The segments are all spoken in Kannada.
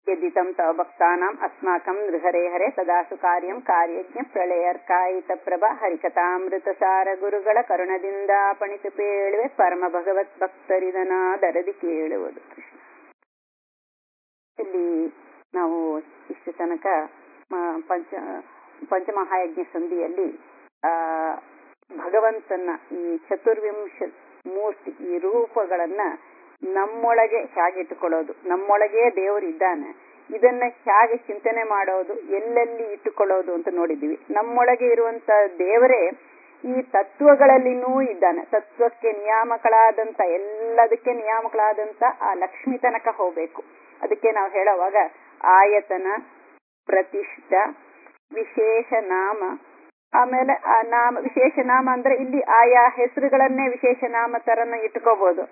यदितं तव भक्तानाम् अस्माकं नृहरे हरे ತದಾಸು ಕಾರ್ಯಂ ಕಾರ್ಯಜ್ಞ ಪ್ರಳಯರ್ಕಾಯಿತ ಪ್ರಭ ಹರಿಕಥಾಮೃತಸಾರ ಗುರುಗಳ ಕರುಣದಿಂದ ಪಣಿತು ಪೇಳುವೆ ಪರಮ ಭಗವತ್ ಭಕ್ತರಿದನಾದರದಿ ಕೇಳುವುದು ಕೃಷ್ಣ ಇಲ್ಲಿ ನಾವು ಇಷ್ಟು ತನಕ ಮ- ಪಂಚ ಪಂಚಮಹಾಯಜ್ಞ ಸಂಧಿಯಲ್ಲಿ ಆ ಭಗವಂತನ ಈ ಚತುರ್ವಿಂಶ ಮೂರ್ತಿ ಈ ರೂಪಗಳನ್ನ ನಮ್ಮೊಳಗೆ ಹೇಗಿಟ್ಟುಕೊಳ್ಳೋದು ನಮ್ಮೊಳಗೆ ದೇವರು ಇದ್ದಾನೆ ಇದನ್ನ ಹೇಗೆ ಚಿಂತನೆ ಮಾಡೋದು ಎಲ್ಲೆಲ್ಲಿ ಇಟ್ಟುಕೊಳ್ಳೋದು ಅಂತ ನೋಡಿದ್ದೀವಿ ನಮ್ಮೊಳಗೆ ಇರುವಂತ ದೇವರೇ ಈ ತತ್ವಗಳಲ್ಲಿನೂ ಇದ್ದಾನೆ ತತ್ವಕ್ಕೆ ನಿಯಾಮಕಳಾದಂತ ಎಲ್ಲದಕ್ಕೆ ನಿಯಾಮಕಳಾದಂತ ಆ ಲಕ್ಷ್ಮಿ ತನಕ ಹೋಗ್ಬೇಕು ಅದಕ್ಕೆ ನಾವು ಹೇಳೋವಾಗ ಆಯತನ ಪ್ರತಿಷ್ಠ ವಿಶೇಷ ನಾಮ ಆಮೇಲೆ ಆ ನಾಮ ವಿಶೇಷ ನಾಮ ಅಂದ್ರೆ ಇಲ್ಲಿ ಆಯಾ ಹೆಸರುಗಳನ್ನೇ ವಿಶೇಷ ನಾಮ ತರನ ಇಟ್ಕೋಬಹುದು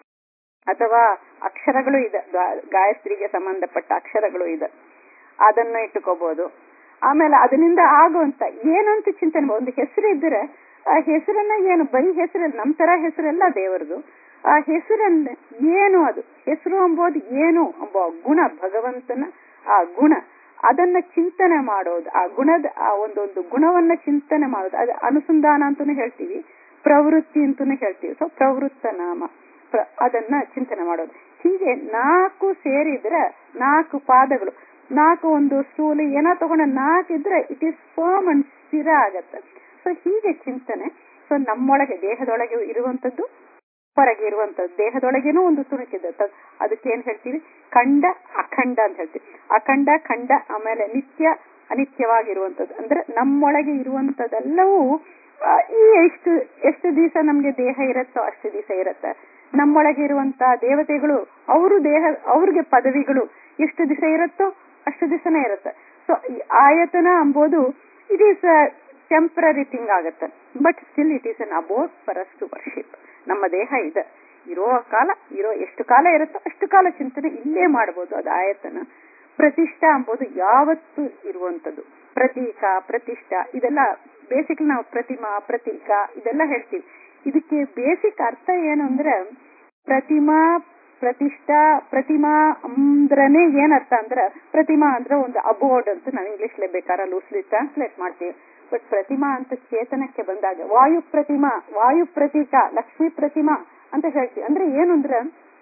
ಅಥವಾ ಅಕ್ಷರಗಳು ಇದೆ ಗಾ- ಗಾಯತ್ರಿಗೆ ಸಂಬಂಧಪಟ್ಟ ಅಕ್ಷರಗಳು ಇದೆ ಅದನ್ನ ಇಟ್ಟುಕೋಬಹುದು ಆಮೇಲೆ ಅದರಿಂದ ಆಗುವಂತ ಏನು ಅಂತ ಚಿಂತನೆ ಮಾಡು. ಒಂದು ಹೆಸರು ಇದ್ರೆ ಆ ಹೆಸರನ್ನ ಏನು ಬರೀ ಹೆಸರಲ್ಲ ನಮ್ ತರ ಹೆಸರೆಲ್ಲ ದೇವರದು ಆ ಹೆಸರನ್ನ ಏನು ಅದು ಹೆಸರು ಎಂಬುದು ಏನು ಎಂಬ ಗುಣ ಭಗವಂತನ ಆ ಗುಣ ಅದನ್ನ ಚಿಂತನೆ ಮಾಡೋದು ಆ ಗುಣದ ಆ ಒಂದೊಂದು ಗುಣವನ್ನ ಚಿಂತನೆ ಮಾಡೋದು ಅದು ಅನುಸಂಧಾನ ಅಂತಾನು ಹೇಳ್ತೀವಿ ಪ್ರವೃತ್ತಿ ಅಂತಾನು ಹೇಳ್ತೀವಿ ಸೊ ಪ್ರವೃತ್ತ ನಾಮ ಪ್ರ- ಅದನ್ನ ಚಿಂತನೆ ಮಾಡೋದು ಹೀಗೆ ನಾಲ್ಕು ಸೇರಿದ್ರೆ ನಾಲ್ಕು ಪಾದಗಳು ನಾಲ್ಕು ಒಂದು ಸ್ಟೂಲ್ ಏನೋ ತಗೊಂಡ ನಾಲ್ಕು ಇದ್ರೆ ಇಟ್ ಈಸ್ ಫರ್ಮ್ ಅಂಡ್ ಸ್ಥಿರ ಆಗತ್ತೆ ಸೊ ಹೀಗೆ ಚಿಂತನೆ ಸೊ ನಮ್ಮೊಳಗೆ ದೇಹದೊಳಗೆ ಇರುವಂತದ್ದು ಹೊರಗೆ ಇರುವಂತದ್ದು ದೇಹದೊಳಗೇನೂ ಒಂದು ತುಣುಕಿದೆ ತ- ಅದಕ್ಕೆ ಏನ್ ಹೇಳ್ತೀವಿ ಖಂಡ ಅಖಂಡ ಅಂತ ಹೇಳ್ತೀವಿ ಅಖಂಡ ಖಂಡ ಆಮೇಲೆ ನಿತ್ಯ ಅನಿತ್ಯವಾಗಿರುವಂತದ್ದು ಅಂದ್ರೆ ನಮ್ಮೊಳಗೆ ಇರುವಂತದೆಲ್ಲವೂ ಆ, ಈ ಎಷ್ಟು ಎಷ್ಟು ದಿವಸ ನಮ್ಗೆ ದೇಹ ಇರುತ್ತೋ ಅಷ್ಟು ದಿವಸ ಇರುತ್ತೆ ನಮ್ಮೊಳಗೆ ಇರುವಂತ ದೇವತೆಗಳು ಅವರು ದೇಹ ಅವ್ರಿಗೆ ಪದವಿಗಳು ಎಷ್ಟು ದಿವಸ ಇರುತ್ತೋ ಅಷ್ಟು ದಿವಸನೇ ಇರುತ್ತೆ ಸೊ ಈ ಆಯತನ ಎಂಬುದು ಇಟ್ ಈಸ್ ಟೆಂಪರರಿ ಥಿಂಗ್ ಆಗುತ್ತೆ but still it is an abode for us to worship ನಮ್ಮ ದೇಹ ಇದೆ ಇರೋ ಕಾಲ ಇರೋ ಎಷ್ಟು ಕಾಲ ಇರುತ್ತೋ ಅಷ್ಟು ಕಾಲ ಚಿಂತನೆ ಇಲ್ಲೇ ಮಾಡಬಹುದು ಅದು ಆಯತನ ಪ್ರತಿಷ್ಠಾ ಎಂಬುದು ಯಾವತ್ತೂ ಇರುವಂತದ್ದು ಪ್ರತೀಕ ಪ್ರತಿಷ್ಠಾ ಇದೆಲ್ಲ ಬೇಸಿಕ್ ನಾವು ಪ್ರತಿಮಾ ಪ್ರತೀಕ ಇದೆಲ್ಲ ಹೇಳ್ತೀವಿ ಇದಕ್ಕೆ ಬೇಸಿಕ್ ಅರ್ಥ ಏನು ಅಂದ್ರೆ ಪ್ರತಿಮಾ ಪ್ರತಿಷ್ಠಾ ಪ್ರತಿಮಾ ಅಂದ್ರನೇ ಏನ್ ಅರ್ಥ ಅಂದ್ರೆ ಪ್ರತಿಮಾ ಅಂದ್ರೆ ಒಂದು ಅಬೋರ್ಡ್ ಅಂತ ನಾವು ಇಂಗ್ಲಿಷ್ ಬೇಕಾದ್ರೆ ಲೂಸ್ಲಿ ಟ್ರಾನ್ಸ್ಲೇಟ್ ಮಾಡ್ತೀವಿ ಬಟ್ ಪ್ರತಿಮಾ ಅಂತ ಚೇತನಕ್ಕೆ ಬಂದಾಗ ವಾಯು ಪ್ರತಿಮಾ ವಾಯು ಪ್ರತೀಕ ಲಕ್ಷ್ಮೀ ಪ್ರತಿಮಾ ಅಂತ ಹೇಳ್ತೀವಿ ಅಂದ್ರೆ ಏನು ಅಂದ್ರೆ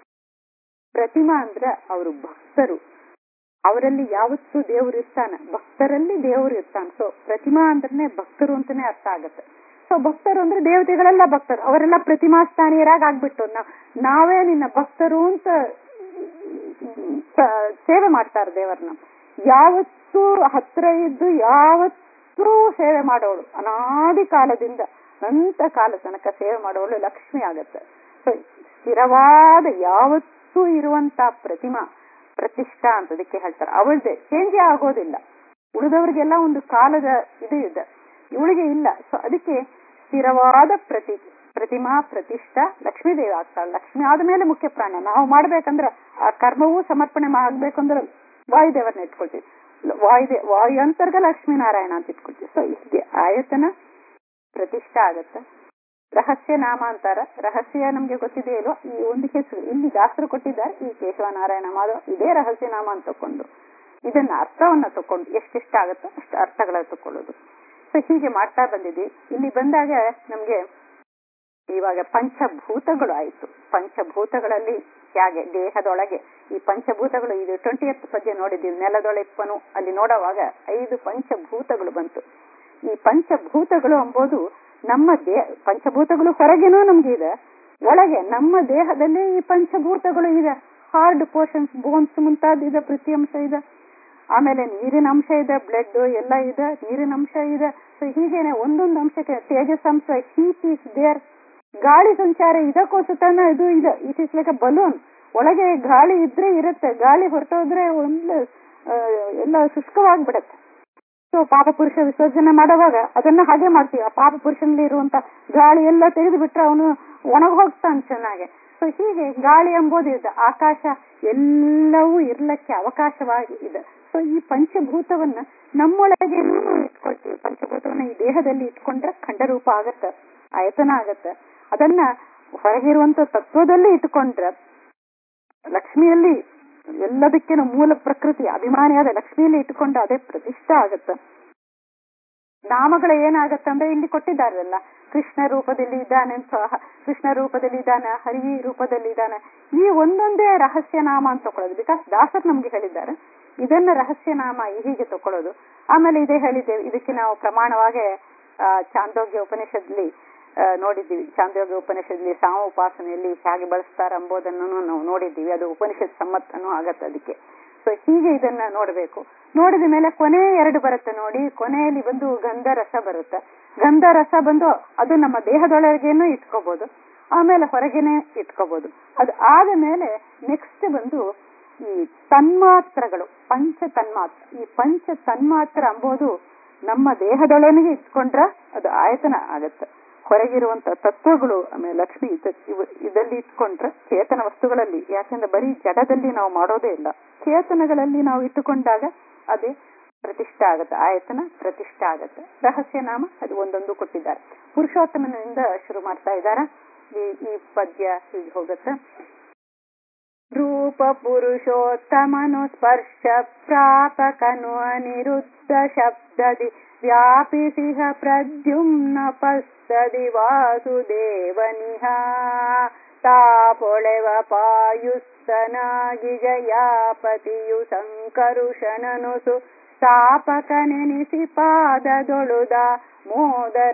ಪ್ರತಿಮಾ ಅಂದ್ರೆ ಅವರು ಭಕ್ತರು ಅವರಲ್ಲಿ ಯಾವತ್ತೂ ದೇವರು ಇರ್ತಾನೆ ಭಕ್ತರಲ್ಲಿ ದೇವರು ಇರ್ತಾನೆ ಸೊ ಪ್ರತಿಮಾ ಅಂದ್ರೆ ಭಕ್ತರು ಅಂತಾನೆ ಅರ್ಥ ಆಗತ್ತೆ ಸೊ ಭಕ್ತರು ಅಂದ್ರೆ ದೇವತೆಗಳೆಲ್ಲ ಭಕ್ತರು ಅವರೆಲ್ಲ ಪ್ರತಿಮಾ ಸ್ಥಾನೀಯರಾಗಿ ಆಗ್ಬಿಟ್ಟು ನಾವ್- ನಾವೇ ನಿನ್ನ ಭಕ್ತರು ಅಂತ ಸ- ಸೇವೆ ಮಾಡ್ತಾರೆ ದೇವರನ್ನ ಯಾವತ್ತೂ ಹತ್ರ ಇದ್ದು ಯಾವತ್ತೂ ಸೇವೆ ಮಾಡೋಳು ಅನಾದಿ ಕಾಲದಿಂದ ಅನಂತ ಕಾಲ ತನಕ ಸೇವೆ ಮಾಡೋಳು ಲಕ್ಷ್ಮಿ ಆಗತ್ತೆ ಸೊ ಸ್ಥಿರವಾದ ಯಾವತ್ತೂ ಇರುವಂತ ಪ್ರತಿಮಾ ಪ್ರತಿಷ್ಠಾ ಅಂತ ಅದಕ್ಕೆ ಹೇಳ್ತಾರೆ ಅವಳದೆ ಚೇಂಜೇ ಆಗೋದಿಲ್ಲ ಉಳಿದವರಿಗೆಲ್ಲ ಒಂದು ಕಾಲದ ಇದು ಇದೆ ಇವಳಿಗೆ ಇಲ್ಲ ಸೊ ಅದಕ್ಕೆ ಸ್ಥಿರವಾದ ಪ್ರತಿ ಪ್ರತಿಮಾ ಪ್ರತಿಷ್ಠಾ ಲಕ್ಷ್ಮೀ ದೇವಿ ಆಗ್ತಾಳೆ ಲಕ್ಷ್ಮಿ ಆದ್ಮೇಲೆ ಮುಖ್ಯ ಪ್ರಾಣ ನಾವು ಮಾಡ್ಬೇಕಂದ್ರೆ ಆ ಕರ್ಮವೂ ಸಮರ್ಪಣೆ ಆಗ್ಬೇಕಂದ್ರೆ ವಾಯುದೇವರನ್ನ ಇಟ್ಕೊಳ್ತೀವಿ ವಾಯುದೇ ವಾಯು ಅಂತರ್ಗ ಲಕ್ಷ್ಮೀನಾರಾಯಣ ಅಂತ ಇಟ್ಕೊಳ್ತೀವಿ ಸೊ ಹೀಗೆ ಆಯತನ ಪ್ರತಿಷ್ಠಾ ಆಗತ್ತೆ ರಹಸ್ಯ ನಾಮ ಅಂತಾರ ರಹಸ್ಯ ನಮ್ಗೆ ಗೊತ್ತಿದೆಯೋ ಇಲ್ವೋ ಈ ಒಂದು ಹೆಸರು ಇಲ್ಲಿ ದಾಸರು ಕೊಟ್ಟಿದ್ದಾರೆ ಈ ಕೇಶವ ನಾರಾಯಣ ಮಾಧವ ಇದೇ ರಹಸ್ಯ ನಾಮ ಅಂತ ತಕೊಂಡು ಇದನ್ನ ಅರ್ಥವನ್ನ ತಕೊಂಡು ಎಷ್ಟೆಷ್ಟಾಗುತ್ತೋ ಅಷ್ಟು ಅರ್ಥಗಳ ತಕೊಳ್ಳೋದು ಸೊ ಹೀಗೆ ಮಾಡ್ತಾ ಬಂದಿದ್ವಿ ಇಲ್ಲಿ ಬಂದಾಗ ನಮ್ಗೆ ಇವಾಗ ಪಂಚಭೂತಗಳು ಆಯ್ತು ಪಂಚಭೂತಗಳಲ್ಲಿ ಹೇಗೆ ದೇಹದೊಳಗೆ ಈ ಪಂಚಭೂತಗಳು ಇದು ಟ್ವೆಂಟಿ ಎತ್ ಪದ್ಯ ನೋಡಿದ್ದೀವಿ ನೆಲದೊಳೆಪ್ಪನು ಅಲ್ಲಿ ನೋಡುವಾಗ ಐದು ಪಂಚಭೂತಗಳು ಬಂತು ಈ ಪಂಚಭೂತಗಳು ಎಂಬುದು ನಮ್ಮ ದೇಹ ಪಂಚಭೂತಗಳು ಹೊರಗೇನೂ ನಮ್ಗೆ ಇದೆ ಒಳಗೆ ನಮ್ಮ ದೇಹದಲ್ಲಿ ಈ ಪಂಚಭೂತಗಳು ಇದೆ ಹಾರ್ಡ್ ಪೋರ್ಷನ್ಸ್ ಬೋನ್ಸ್ ಮುಂತಾದ ಇದೆ ಪ್ರತಿಯಂಶ ಇದೆ ಆಮೇಲೆ ನೀರಿನ ಅಂಶ ಇದೆ ಬ್ಲಡ್ ಎಲ್ಲ ಇದೆ ನೀರಿನ ಅಂಶ ಇದೆ ಸೊ ಹೀಗೇನೆ ಒಂದೊಂದು ಅಂಶಕ್ಕೆ ತೇಜಸ್ ಅಂಶ ಹೀಟ್ ಈಸ್ ದೇರ್ ಗಾಳಿ ಸಂಚಾರ ಇದಕ್ಕೋಸ್ಕರ ಇದು ಇದೆ it is like a balloon ಒಳಗೆ ಗಾಳಿ ಇದ್ರೆ ಇರುತ್ತೆ ಗಾಳಿ ಹೊರಟೋದ್ರೆ ಒಂದು ಆ, ಎಲ್ಲ ಶುಷ್ಕವಾಗ್ಬಿಡತ್ತೆ ಸೊ ಪಾಪ ಪುರುಷ ವಿಸರ್ಜನೆ ಮಾಡುವಾಗ ಅದನ್ನ ಹಾಗೆ ಮಾಡ್ತೀವಿ ಆ ಪಾಪ ಪುರುಷನಲ್ಲಿ ಇರುವಂತ ಗಾಳಿ ಎಲ್ಲ ತೆಗೆದು ಬಿಟ್ರೆ ಅವನು ಒಣಗ ಹೋಗ್ತಾನೆ ಚೆನ್ನಾಗೆ ಸೊ ಹೀಗೆ ಗಾಳಿ ಎಂಬುದು ಇದೆ ಆಕಾಶ ಎಲ್ಲವೂ ಇರ್ಲಕ್ಕೆ ಅವಕಾಶವಾಗಿ ಇದೆ ಸೊ ಈ ಪಂಚಭೂತವನ್ನ ನಮ್ಮೊಳಗೆ ಇಟ್ಕೊಳ್ತೀವಿ ಪಂಚಭೂತವನ್ನ ಈ ದೇಹದಲ್ಲಿ ಇಟ್ಕೊಂಡ್ರೆ ಖಂಡರೂಪ ಆಗತ್ತೆ ಆಯತನ ಆಗತ್ತೆ ಅದನ್ನ ಹೊರಗಿರುವಂತ ತತ್ವದಲ್ಲಿ ಇಟ್ಕೊಂಡ್ರೆ ಲಕ್ಷ್ಮಿಯಲ್ಲಿ ಎಲ್ಲದಕ್ಕಿನ ಮೂಲ ಪ್ರಕೃತಿ ಅಭಿಮಾನಿಯಾದ ಲಕ್ಷ್ಮಿಯಲ್ಲಿ ಇಟ್ಟುಕೊಂಡು ಅದೇ ಪ್ರತಿಷ್ಠೆ ಆಗತ್ತೆ ನಾಮಗಳು ಏನಾಗತ್ತಂದ್ರೆ ಇಲ್ಲಿ ಕೊಟ್ಟಿದ್ದಾರಲ್ಲ ಕೃಷ್ಣ ರೂಪದಲ್ಲಿ ಇದ್ದಾನೆ ಸ್ವಾಹ ಕೃಷ್ಣ ರೂಪದಲ್ಲಿ ಇದ್ದಾನೆ ಹರಿ ರೂಪದಲ್ಲಿ ಇದ್ದಾನೆ ಈ ಒಂದೊಂದೇ ರಹಸ್ಯ ನಾಮ ಅಂತ ತಕೊಳ್ಳೋದು ಬಿಕಾಸ್ ದಾಸರ್ ನಮ್ಗೆ ಹೇಳಿದ್ದಾರೆ ಇದನ್ನ ರಹಸ್ಯ ನಾಮ ಹೀಗೆ ತಕೊಳ್ಳೋದು ಆಮೇಲೆ ಇದೇ ಹೇಳಿದ್ದೇವೆ ಇದಕ್ಕೆ ನಾವು ಪ್ರಮಾಣವಾಗಿ ಆ, ಚಾಂದೋಗ್ಯ ಉಪನಿಷತ್ಲಿ ಆ, ನೋಡಿದ್ದೀವಿ ಚಾಂದೋಗ್ಯ ಉಪನಿಷತ್ಲಿ ಸಾಮ ಉಪಾಸನೆಯಲ್ಲಿ ಹೇಗೆ ಬಳಸ್ತಾರೆ ಎಂಬುದನ್ನು ನಾವು ನೋಡಿದ್ದೀವಿ ಅದು ಉಪನಿಷತ್ ಸಮ್ಮತನೂ ಆಗತ್ತೆ ಅದಕ್ಕೆ ಸೊ ಹೀಗೆ ಇದನ್ನ ನೋಡಬೇಕು ನೋಡಿದ ಮೇಲೆ ಕೊನೆ ಎರಡು ಬರುತ್ತೆ ನೋಡಿ ಕೊನೆಯಲ್ಲಿ ಬಂದು ಗಂಧ ರಸ ಬರುತ್ತೆ ಗಂಧ ರಸ ಬಂದು ಅದು ನಮ್ಮ ದೇಹದೊಳಗೇನು ಇಟ್ಕೋಬಹುದು ಆಮೇಲೆ ಹೊರಗೇನೆ ಇಟ್ಕೋಬಹುದು ಅದು ಆದ ಮೇಲೆ ನೆಕ್ಸ್ಟ್ ಬಂದು ಈ ತನ್ಮಾತ್ರಗಳು ಪಂಚ ತನ್ಮಾತ್ರ ಈ ಪಂಚ ತನ್ಮಾತ್ರ ಅಂಬೋದು ನಮ್ಮ ದೇಹದೊಳಗೆ ಇಟ್ಕೊಂಡ್ರ ಅದು ಆಯತನ ಆಗತ್ತೆ ಹೊರಗಿರುವಂತ ತತ್ವಗಳು ಆಮೇಲೆ ಲಕ್ಷ್ಮಿ ಇದ- ಇವ- ಇದರಲ್ಲಿ ಇಟ್ಕೊಂಡ್ರೆ ಚೇತನ ವಸ್ತುಗಳಲ್ಲಿ ಯಾಕಂದ್ರೆ ಬರೀ ಜಡದಲ್ಲಿ ನಾವು ಮಾಡೋದೇ ಇಲ್ಲ ಚೇತನಗಳಲ್ಲಿ ನಾವು ಇಟ್ಟುಕೊಂಡಾಗ ಅದೇ ಪ್ರತಿಷ್ಠೆ ಆಗತ್ತೆ ಆಯತನ ಪ್ರತಿಷ್ಠೆ ಆಗತ್ತೆ ರಹಸ್ಯ ನಾಮ ಅದು ಒಂದೊಂದು ಕೊಟ್ಟಿದ್ದಾರೆ ಪುರುಷೋತ್ತಮನಿಂದ ಶುರು ಮಾಡ್ತಾ ಇದ್ದಾರೆ ಈ ಈ ಪದ್ಯ ಹೀಗೆ ಹೋಗುತ್ತೆ ರೂಪ ಪುರುಷೋತ್ತಮನು ಸ್ಪರ್ಶ ಪ್ರಾಪಕನು ಅನಿರುದ್ಧ ಶಬ್ದದಿ ವ್ಯಾಪಿಸಿಹ ಪ್ರದ್ಯುಮ್ನ ಪಸ್ತದಿ ವಾಸುದೇವನಿಹ ತಾಪೊಳೆವ ಪಾಯುಸ್ತನಾಗಿ ಜಯಾಪತಿಯು ಸಂಕರುಷನನು ಸು ಸ್ಥಾಪಕನೆನಿಸಿ ಪಾದದೊಳುದ ಮೋದರ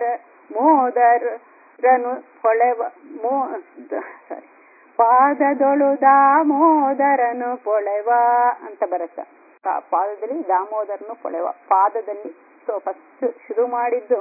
ಮೋದರನು ಹೊಳೆವ ಮೋ ಸಾರಿ ಪಾದದೊಳು ದಾಮೋದರನು ಪೊಳೆವ ಅಂತ ಬರುತ್ತೆ ಪಾ- ಪಾದದಲ್ಲಿ ದಾಮೋದರನು ಪೊಳೆವ ಪಾದದಲ್ಲಿ ಸೊ ಫಸ್ಟ್ ಶುರು ಮಾಡಿದ್ದು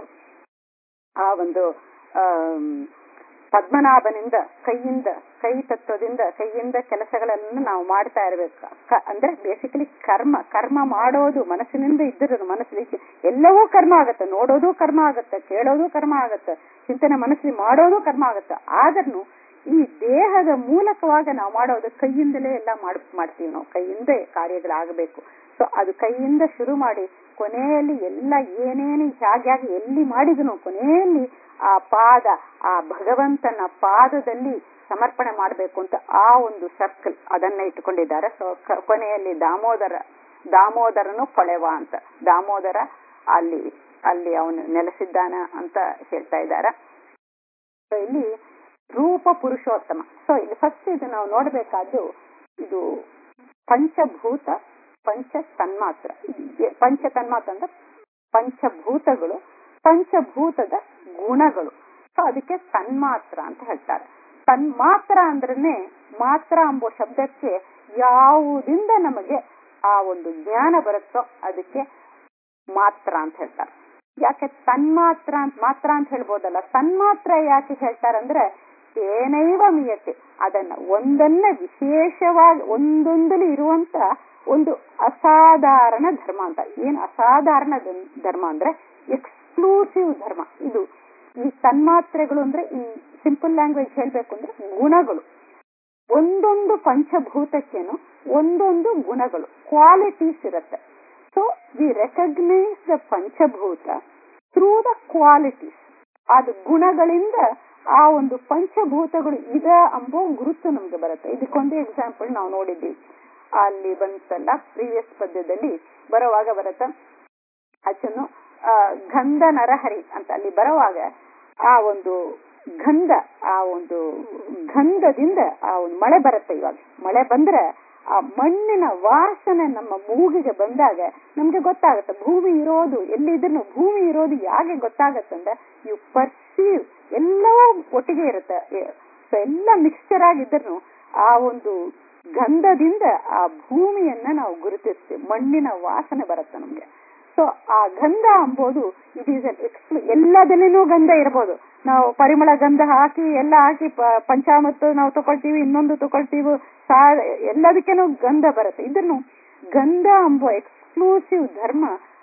ಆ ಒಂದು ಆಮ್, ಪದ್ಮನಾಭನಿಂದ ಕೈಯಿಂದ ಕೈ ತತ್ವದಿಂದ ಕೈಯಿಂದ ಕೆಲಸಗಳನ್ನು ನಾವು ಮಾಡ್ತಾ ಇರ್ಬೇಕು ಕ- ಅಂದ್ರೆ ಬೇಸಿಕಲಿ ಕರ್ಮ ಕರ್ಮ ಮಾಡೋದು ಮನಸ್ಸಿನಿಂದ ಇದ್ದಿರೋದು ಮನಸ್ಸಲ್ಲಿ ಎಲ್ಲವೂ ಕರ್ಮ ಆಗತ್ತೆ ನೋಡೋದು ಕರ್ಮ ಆಗತ್ತೆ ಕೇಳೋದು ಕರ್ಮ ಆಗತ್ತೆ ಚಿಂತನೆ ಮನಸ್ಸಲ್ಲಿ ಮಾಡೋದು ಕರ್ಮ ಆಗತ್ತೆ ಆದ್ರೂ ಈ ದೇಹದ ಮೂಲಕವಾಗಿ ನಾವು ಮಾಡೋದು ಕೈಯಿಂದಲೇ ಎಲ್ಲ ಮಾಡ್ ಮಾಡ್ತೀವಿ ನಾವು ಕೈಯಿಂದ ಕಾರ್ಯಗಳಾಗಬೇಕು ಸೊ ಅದು ಕೈಯಿಂದ ಶುರು ಮಾಡಿ ಕೊನೆಯಲ್ಲಿ ಎಲ್ಲ ಏನೇನು ಹೇಗೆ ಎಲ್ಲಿ ಮಾಡಿದನು ಕೊನೆಯಲ್ಲಿ ಆ ಪಾದ ಆ ಭಗವಂತನ ಪಾದದಲ್ಲಿ ಸಮರ್ಪಣೆ ಮಾಡಬೇಕು ಅಂತ ಆ ಒಂದು ಸರ್ಕಲ್ ಅದನ್ನ ಇಟ್ಟುಕೊಂಡಿದ್ದಾರೆ ಸೊ ಕ- ಕೊನೆಯಲ್ಲಿ ದಾಮೋದರ ದಾಮೋದರನು ಕೊಳೆವ ಅಂತ ದಾಮೋದರ ಅಲ್ಲಿ ಅಲ್ಲಿ ಅವನು ನೆಲೆಸಿದ್ದಾನ ಅಂತ ಹೇಳ್ತಾ ಇದ್ದಾರೆ ಸೊ ಇಲ್ಲಿ ರೂಪ ಪುರುಷೋತ್ತಮ ಸೊ ಇಲ್ಲಿ ಫಸ್ಟ್ ಇದು ನಾವು ನೋಡಬೇಕಾದ್ದು ಇದು ಪಂಚಭೂತ ಪಂಚ ತನ್ಮಾತ್ರ ಈ ಪಂಚ ತನ್ಮಾತ್ರ ಅಂದ್ರೆ ಪಂಚಭೂತಗಳು ಪಂಚಭೂತದ ಗುಣಗಳು ಸೊ ಅದಕ್ಕೆ ತನ್ಮಾತ್ರ ಅಂತ ಹೇಳ್ತಾರೆ ತನ್ಮಾತ್ರ ಅಂದ್ರೇನೆ ಮಾತ್ರ ಎಂಬ ಶಬ್ದಕ್ಕೆ ಯಾವುದಿಂದ ನಮಗೆ ಆ ಒಂದು ಜ್ಞಾನ ಬರುತ್ತೋ ಅದಕ್ಕೆ ಮಾತ್ರ ಅಂತ ಹೇಳ್ತಾರೆ ಯಾಕೆ ತನ್ಮಾತ್ರ ಅಂತ ಮಾತ್ರ ಅಂತ ಹೇಳ್ಬೋದಲ್ಲ ತನ್ಮಾತ್ರ ಯಾಕೆ ಹೇಳ್ತಾರಂದ್ರೆ ಏನೈವ ಮೀಯತೆ ಅದನ್ನ ಒಂದನ್ನ ವಿಶೇಷವಾಗಿ ಒಂದೊಂದಲ್ಲಿ ಇರುವಂತ ಒಂದು ಅಸಾಧಾರಣ ಧರ್ಮ ಅಂತ ಏನು ಅಸಾಧಾರಣ ಧರ್ಮ- ಧರ್ಮ ಅಂದ್ರೆ ಎಕ್ಸ್ಕ್ಲೂಸಿವ್ ಧರ್ಮ ಇದು ಈ ತನ್ಮಾತ್ರೆಗಳು ಅಂದ್ರೆ ಈ ಸಿಂಪಲ್ ಲ್ಯಾಂಗ್ವೇಜ್ ಹೇಳ್ಬೇಕು ಅಂದ್ರೆ ಗುಣಗಳು ಒಂದೊಂದು ಪಂಚಭೂತಕ್ಕೇನು ಒಂದೊಂದು ಗುಣಗಳು ಕ್ವಾಲಿಟೀಸ್ ಇರುತ್ತೆ ಸೊ ವಿ ರೆಕಗ್ನೈಸ್ ದ ಪಂಚಭೂತ ಥ್ರೂ ದ ಕ್ವಾಲಿಟೀಸ್ ಅದು ಗುಣಗಳಿಂದ ಆ ಒಂದು ಪಂಚಭೂತಗಳು ಇದ ಅಂಬೋ ಗುರುತು ನಮ್ಗೆ ಬರುತ್ತೆ ಇದಕ್ಕೊಂದು ಎಕ್ಸಾಂಪಲ್ ನಾವು ನೋಡಿದ್ದೀವಿ ಅಲ್ಲಿ ಬಂತಲ್ಲ ಪ್ರೀವಿಯಸ್ ಪದ್ಯದಲ್ಲಿ ಬರುವಾಗ ಬರುತ್ತೆ ಅಚ್ಚನ್ನು ಆ, ಗಂಧ ನರಹರಿ ಅಂತ ಅಲ್ಲಿ ಬರುವಾಗ ಆ ಒಂದು ಗಂಧ ಆ ಒಂದು ಗಂಧದಿಂದ ಆ ಒಂದು ಮಳೆ ಬರುತ್ತೆ ಇವಾಗ ಮಳೆ ಬಂದ್ರೆ ಆ ಮಣ್ಣಿನ ವಾಸನೆ ನಮ್ಮ ಮೂಗಿಗೆ ಬಂದಾಗ ನಮ್ಗೆ ಗೊತ್ತಾಗುತ್ತೆ ಭೂಮಿ ಇರೋದು ಎಲ್ಲಿದ್ರು ಭೂಮಿ ಇರೋದು ಯಾಕೆ ಗೊತ್ತಾಗತ್ತಂದ್ರೆ ಯು ಪರ್ಸೀವ್ ಎಲ್ಲವೂ ಒಟ್ಟಿಗೆ ಇರುತ್ತೆ ಸೊ ಎಲ್ಲ ಮಿಕ್ಸ್ಚರ್ ಆಗಿದ್ರು ಆ ಒಂದು ಗಂಧದಿಂದ ಆ ಭೂಮಿಯನ್ನ ನಾವು ಗುರುತಿಸ್ತೀವಿ ಮಣ್ಣಿನ ವಾಸನೆ ಬರುತ್ತೆ ನಮ್ಗೆ ಸೊ ಆ ಗಂಧ ಅಂಬೋದು ಇಟ್ ಈಸ್ ಅನ್ ಎಕ್ಸ್ಪ್ಲ ಎಲ್ಲದಲ್ಲಿನೂ ಗಂಧ ಇರ್ಬೋದು ನಾವು ಪರಿಮಳ ಗಂಧ ಹಾಕಿ ಎಲ್ಲ ಹಾಕಿ ಪ- ಪಂಚಾಮೃತ ನಾವು ತಗೊಳ್ತೀವಿ ಇನ್ನೊಂದು ತಗೊಳ್ತೀವಿ ಸಾ ಎಲ್ಲದಕ್ಕೇನು ಗಂಧ ಬರುತ್ತೆ ಇದನ್ನು ಗಂಧ ಅಂಬೋ ಎಕ್ಸ್ಕ್ಲೂಸಿವ್ ಧರ್ಮ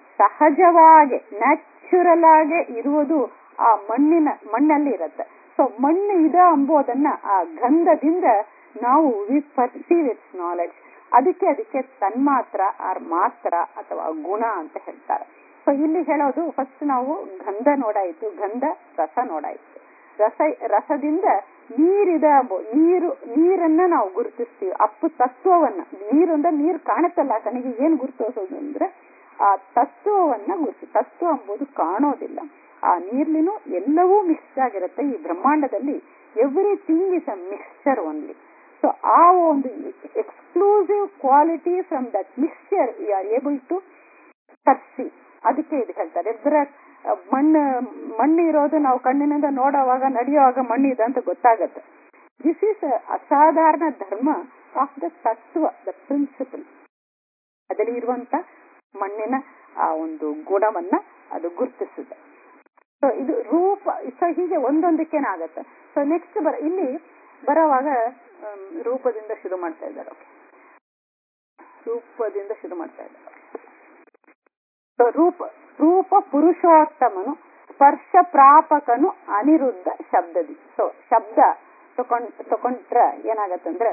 ಸಹಜವಾಗಿ ನ್ಯಾಚುರಲ್ ಆಗಿ ಇರುವುದು ಆ ಮಣ್ಣಿನ ಮಣ್ಣಲ್ಲಿ ಇರುತ್ತೆ ಸೊ ಮಣ್ಣು ಇದೆ ಅಂಬೋದನ್ನ ಆ ಗಂಧದಿಂದ ನಾವು ವಿ ಪರ್ಸೀವ್ ಇಟ್ಸ್ ನಾಲೆಡ್ಜ್ ಅದಕ್ಕೆ ಅದಕ್ಕೆ ತನ್ಮಾತ್ರ ಆರ್ ಮಾತ್ರ ಅಥವಾ ಗುಣ ಅಂತ ಹೇಳ್ತಾರೆ ಸೊ ಇಲ್ಲಿ ಹೇಳೋದು ಫಸ್ಟ್ ನಾವು ಗಂಧ ನೋಡಾಯ್ತು ಗಂಧ ರಸ ನೋಡಾಯ್ತು ರಸ ರಸದಿಂದ ನೀರಿದ ಅಂಬೋ- ನೀರು ನೀರನ್ನ ನಾವು ಗುರುತಿಸ್ತೀವಿ ಅಪ್ಪು ತತ್ವವನ್ನ ನೀರು ಅಂದ್ರೆ ನೀರು ಕಾಣುತ್ತಲ್ಲ ಕಣಿಗೆ ಏನ್ ಗುರುತಿಸೋದು ಅಂದ್ರೆ ಆ ತತ್ವವನ್ನ ಗುರುತು ತತ್ವ ಎಂಬುದು ಕಾಣೋದಿಲ್ಲ ಆ ನೀರ್ಲಿನೂ ಎಲ್ಲವೂ ಮಿಕ್ಸ್ ಆಗಿರುತ್ತೆ ಈ ಬ್ರಹ್ಮಾಂಡದಲ್ಲಿ everything is a mixture only so ಆ ಒಂದು exclusive quality from that mixture we are able to perceive ಅದಕ್ಕೆ ಇದು ಹೇಳ್ತಾರೆ ಇದ್ರ ಮಣ್ಣು ಮಣ್ಣು ಇರೋದು ನಾವು ಕಣ್ಣಿನಿಂದ ನೋಡುವಾಗ ನಡೆಯುವಾಗ ಮಣ್ಣು ಇದೆ ಅಂತ ಗೊತ್ತಾಗತ್ತೆ ದಿಸ್ ಈಸ್ ಅಸಾಧಾರಣ ಧರ್ಮ ಆಫ್ ದ ತತ್ವ ದ ಪ್ರಿನ್ಸಿಪಲ್ ಅದರಲ್ಲಿ ಇರುವಂತ ಮಣ್ಣಿನ ಆ ಒಂದು ಗುಣವನ್ನ ಅದು ಗುರುತಿಸುತ್ತೆ ಸೊ ಇದು ರೂಪ ಸೊ ಹೀಗೆ ಒಂದೊಂದಕ್ಕೇನಾಗತ್ತೆ ಸೊ ನೆಕ್ಸ್ಟ್ ಬರ ಇಲ್ಲಿ ಬರೋವಾಗ ಆಮ್, ರೂಪದಿಂದ ಶುರು ಮಾಡ್ತಾ ಇದ್ದಾರೆ okay. ರೂಪದಿಂದ ಶುರು ಮಾಡ್ತಾ ಇದ್ದಾರೆ ಸೊ ರೂಪ ರೂಪ ಪುರುಷೋತ್ತಮನು ಸ್ಪರ್ಶ ಪ್ರಾಪಕನು ಅನಿರುದ್ಧ ಶಬ್ದದಿ ಸೊ ಶಬ್ದ ತಕೊಂಡ್ ತಕೊಂಡ್ರ ಏನಾಗತ್ತಂದ್ರೆ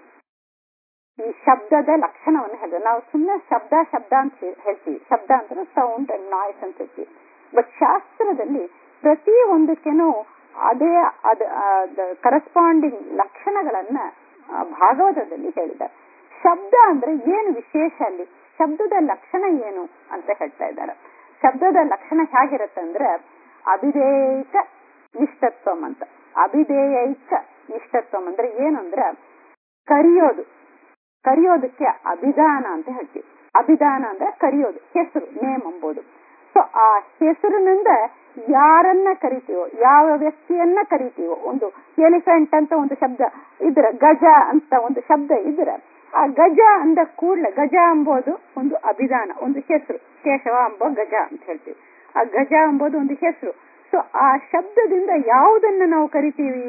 ಈ ಶಬ್ದದ ಲಕ್ಷಣವನ್ನು ಹೇಳಿದ್ರೆ ನಾವು ಸುಮ್ಮನೆ ಶಬ್ದ ಶಬ್ದ ಅಂತ ಹೇ- ಹೇಳ್ತೀವಿ ಶಬ್ದ ಅಂದ್ರೆ ಸೌಂಡ್ ಅಂಡ್ ನಾಯ್ಸ್ ಅಂತ ಹೇಳ್ತೀವಿ ಬಟ್ ಶಾಸ್ತ್ರದಲ್ಲಿ ಪ್ರತಿ ಒಂದಕ್ಕೇನು ಅದೇ ಅದ ಕರೆಸ್ಪಾಂಡಿಂಗ್ ಲಕ್ಷಣಗಳನ್ನ ಆ, ಭಾಗವತದಲ್ಲಿ ಹೇಳಿದ್ದಾರೆ ಶಬ್ದ ಅಂದ್ರೆ ಏನು ವಿಶೇಷ ಅಲ್ಲಿ ಶಬ್ದದ ಲಕ್ಷಣ ಏನು ಅಂತ ಹೇಳ್ತಾ ಇದ್ದಾರೆ ಶಬ್ದದ ಲಕ್ಷಣ ಹೇಗಿರುತ್ತೆ ಅಂದ್ರೆ ಅಭಿಧೇಯಿಕ ನಿಷ್ಠತ್ವಂ ಅಂತ ಅಭಿಧೇಯೈಕ ನಿಷ್ಠತ್ವಂ ಅಂದ್ರೆ ಏನು ಅಂದ್ರೆ ಕರಿಯೋದು ಕರೆಯೋದಕ್ಕೆ ಅಭಿಧಾನ ಅಂತ ಹೇಳ್ತೀವಿ ಅಭಿಧಾನ ಅಂದ್ರೆ ಕರೆಯೋದು ಹೆಸರು ನೇಮ್ ಎಂಬುದು ಸೊ ಆ ಹೆಸರಿನಿಂದ ಯಾರನ್ನ ಕರಿತೀವೋ ಯಾವ ವ್ಯಕ್ತಿಯನ್ನ ಕರಿತೀವೋ ಒಂದು ಎಲಿಫೆಂಟ್ ಅಂತ ಒಂದು ಶಬ್ದ ಇದ್ರ ಗಜ ಅಂತ ಒಂದು ಶಬ್ದ ಇದ್ರ ಆ ಗಜ ಅಂದ ಕೂಡಲೇ ಗಜ ಎಂಬುದು ಒಂದು ಅಭಿಧಾನ ಒಂದು ಹೆಸರು ಕೇಶವ ಎಂಬ ಗಜ ಅಂತ ಹೇಳ್ತೀವಿ ಆ ಗಜ ಎಂಬುದು ಒಂದು ಹೆಸರು ಸೊ ಆ ಶಬ್ದದಿಂದ ಯಾವುದನ್ನ ನಾವು ಕರಿತೀವಿ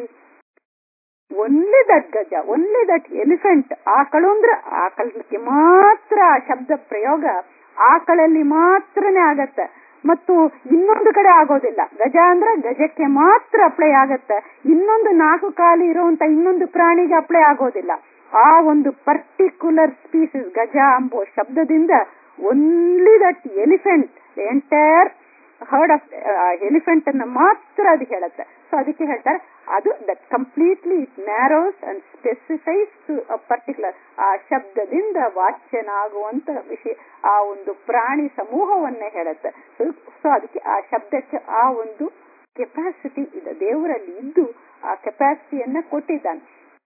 ಒನ್ಲಿ ದಟ್ ಗಜ ಒನ್ಲಿ ದಟ್ ಎಲಿಫೆಂಟ್ ಆಕಳು ಅಂದ್ರೆ ಆಕಳಕ್ಕೆ ಮಾತ್ರ ಆ ಶಬ್ದ ಪ್ರಯೋಗ ಆಕಳಲ್ಲಿ ಮಾತ್ರನೇ ಆಗತ್ತೆ ಮತ್ತು ಇನ್ನೊಂದು ಕಡೆ ಆಗೋದಿಲ್ಲ ಗಜ ಅಂದ್ರೆ ಗಜಕ್ಕೆ ಮಾತ್ರ ಅಪ್ಲೈ ಆಗತ್ತೆ ಇನ್ನೊಂದು ನಾಲ್ಕು ಕಾಲು ಇರುವಂತ ಇನ್ನೊಂದು ಪ್ರಾಣಿಗೆ ಅಪ್ಲೈ ಆಗೋದಿಲ್ಲ ಆ ಒಂದು ಪರ್ಟಿಕ್ಯುಲರ್ ಸ್ಪೀಸಿಸ್ ಗಜ ಎಂಬೋ ಶಬ್ದದಿಂದ only that elephant entire herd of elephant ಅನ್ನ ಮಾತ್ರ ಅದು ಹೇಳುತ್ತೆ ಸೊ ಅದಕ್ಕೆ ಹೇಳ್ತಾರೆ ಅದು that completely it narrows and specifies to particular ಆ ಶಬ್ದದಿಂದ ವಾಚ್ಯನಾಗುವಂತ ವಿಷಯ ಆ ಒಂದು ಪ್ರಾಣಿ ಸಮೂಹವನ್ನೇ ಹೇಳುತ್ತೆ ಸೊ ಅದಕ್ಕೆ ಆ ಶಬ್ದಕ್ಕೆ ಆ ಒಂದು ಕೆಪಾಸಿಟಿ ಇದೆ ದೇವರಲ್ಲಿ ಇದ್ದು ಆ ಕೆಪಾಸಿಟಿಯನ್ನ ಕೊಟ್ಟಿದ್ದಾನೆ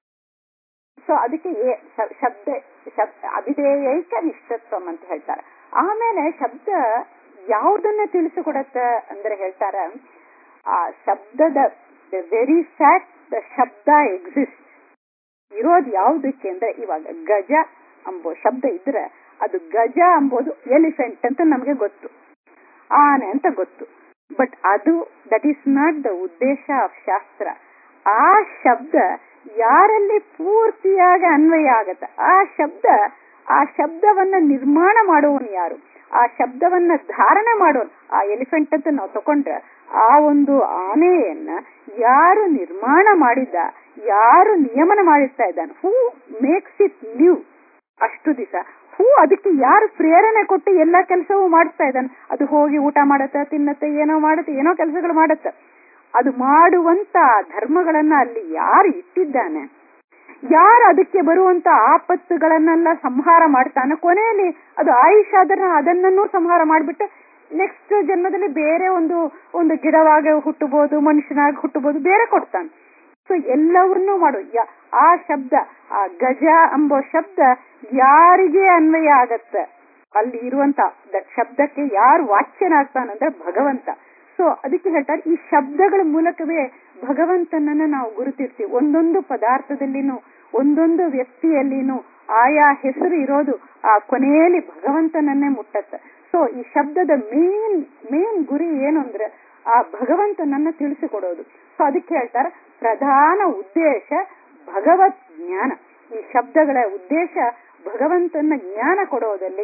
ಸೊ ಅದಕ್ಕೆ ಏ- ಶ- ಶಬ್ದ ಶಬ್ದ ಅಭಿಧೇಯೈಕ ನಿಷ್ಠತ್ವಂ ಅಂತ ಹೇಳ್ತಾರೆ ಆಮೇಲೆ ಶಬ್ದ ಯಾವುದನ್ನ ತಿಳಿಸಿಕೊಡತ್ತೆ ಅಂದ್ರೆ ಹೇಳ್ತಾರೆ ಆ ಶಬ್ದದ ವೆರಿ ಫ್ಯಾಕ್ಟ್ ದ ಶಬ್ದ ಎಕ್ಸಿಸ್ಟ್ ಇರೋದು ಯಾವುದಕ್ಕೆ ಅಂದ್ರೆ ಇವಾಗ ಗಜ ಎಂಬೋ ಶಬ್ದ ಇದ್ರೆ ಅದು ಗಜ ಎಂಬುದು ಎಲಿಫೆಂಟ್ ಅಂತ ನಮಗೆ ಗೊತ್ತು ಆನೆ ಅಂತ ಗೊತ್ತು ಬಟ್ ಅದು ದಟ್ ಈಸ್ ನಾಟ್ ದ ಉದ್ದೇಶ ಆಫ್ ಶಾಸ್ತ್ರ ಆ ಶಬ್ದ ಯಾರಲ್ಲಿ ಪೂರ್ತಿಯಾಗಿ ಅನ್ವಯ ಆಗತ್ತೆ ಆ ಶಬ್ದ ಆ ಶಬ್ದವನ್ನ ನಿರ್ಮಾಣ ಮಾಡುವವನು ಯಾರು ಆ ಶಬ್ದವನ್ನ ಧಾರಣೆ ಮಾಡೋನು ಆ ಎಲಿಫೆಂಟ್ ಅಂತ ನಾವು ತಕೊಂಡ್ರೆ ಆ ಒಂದು ಆನೆಯನ್ನ ಯಾರು ನಿರ್ಮಾಣ ಮಾಡಿದ್ದ ಯಾರು ನಿಯಮನ ಮಾಡಿರ್ತಾ ಇದ್ದಾನೆ ಹೂ ಮೇಕ್ಸ್ ಇಟ್ ಲಿವ್ ಅಷ್ಟು ದಿವಸ ಹೂ ಅದಕ್ಕೆ ಯಾರು ಪ್ರೇರಣೆ ಕೊಟ್ಟು ಎಲ್ಲಾ ಕೆಲಸವೂ ಮಾಡಿಸ್ತಾ ಇದ್ದಾನೆ ಅದು ಹೋಗಿ ಊಟ ಮಾಡತ್ತೆ ತಿನ್ನತ್ತೆ ಏನೋ ಮಾಡುತ್ತೆ ಏನೋ ಕೆಲಸಗಳು ಮಾಡತ್ತೆ ಅದು ಮಾಡುವಂತ ಧರ್ಮಗಳನ್ನ ಅಲ್ಲಿ ಯಾರು ಇಟ್ಟಿದ್ದಾನೆ ಯಾರು ಅದಕ್ಕೆ ಬರುವಂತ ಆಪತ್ತುಗಳನ್ನೆಲ್ಲ ಸಂಹಾರ ಮಾಡ್ತಾನೆ ಕೊನೆಯಲ್ಲಿ ಅದು ಆಯುಷ್ ಅದನ್ನ ಅದನ್ನೂ ಸಂಹಾರ ಮಾಡ್ಬಿಟ್ಟು ನೆಕ್ಸ್ಟ್ ಜನ್ಮದಲ್ಲಿ ಬೇರೆ ಒಂದು ಒಂದು ಗಿಡವಾಗಿ ಹುಟ್ಟಬಹುದು ಮನುಷ್ಯನಾಗಿ ಹುಟ್ಟಬಹುದು ಬೇರೆ ಕೊಡ್ತಾನೆ ಸೊ ಎಲ್ಲವನ್ನೂ ಮಾಡು ಯ- ಆ ಶಬ್ದ ಆ ಗಜ ಎಂಬ ಶಬ್ದ ಯಾರಿಗೆ ಅನ್ವಯ ಆಗತ್ತೆ ಅಲ್ಲಿ ಇರುವಂತ ದ- ಶಬ್ದಕ್ಕೆ ಯಾರು ವಾಚ್ಯನಾಗ್ತಾನಂದ್ರೆ ಭಗವಂತ ಸೊ ಅದಕ್ಕೆ ಹೇಳ್ತಾರೆ ಈ ಶಬ್ದಗಳ ಮೂಲಕವೇ ಭಗವಂತನನ್ನ ನಾವು ಗುರುತಿರ್ತೀವಿ ಒಂದೊಂದು ಪದಾರ್ಥದಲ್ಲಿನೂ ಒಂದೊಂದು ವ್ಯಕ್ತಿಯಲ್ಲಿನೂ ಆಯಾ ಹೆಸರು ಇರೋದು ಆ ಕೊನೆಯಲ್ಲಿ ಭಗವಂತನನ್ನೇ ಮುಟ್ಟತ್ತೆ ಸೊ ಈ ಶಬ್ದದ ಮೇನ್ ಮೇನ್ ಗುರಿ ಏನು ಅಂದ್ರೆ ಆ ಭಗವಂತನನ್ನ ತಿಳಿಸಿಕೊಡೋದು ಸೊ ಅದಕ್ಕೆ ಹೇಳ್ತಾರೆ ಪ್ರಧಾನ ಉದ್ದೇಶ ಭಗವತ್ ಜ್ಞಾನ ಈ ಶಬ್ದಗಳ ಉದ್ದೇಶ ಭಗವಂತನ ಜ್ಞಾನ ಕೊಡೋದಲ್ಲಿ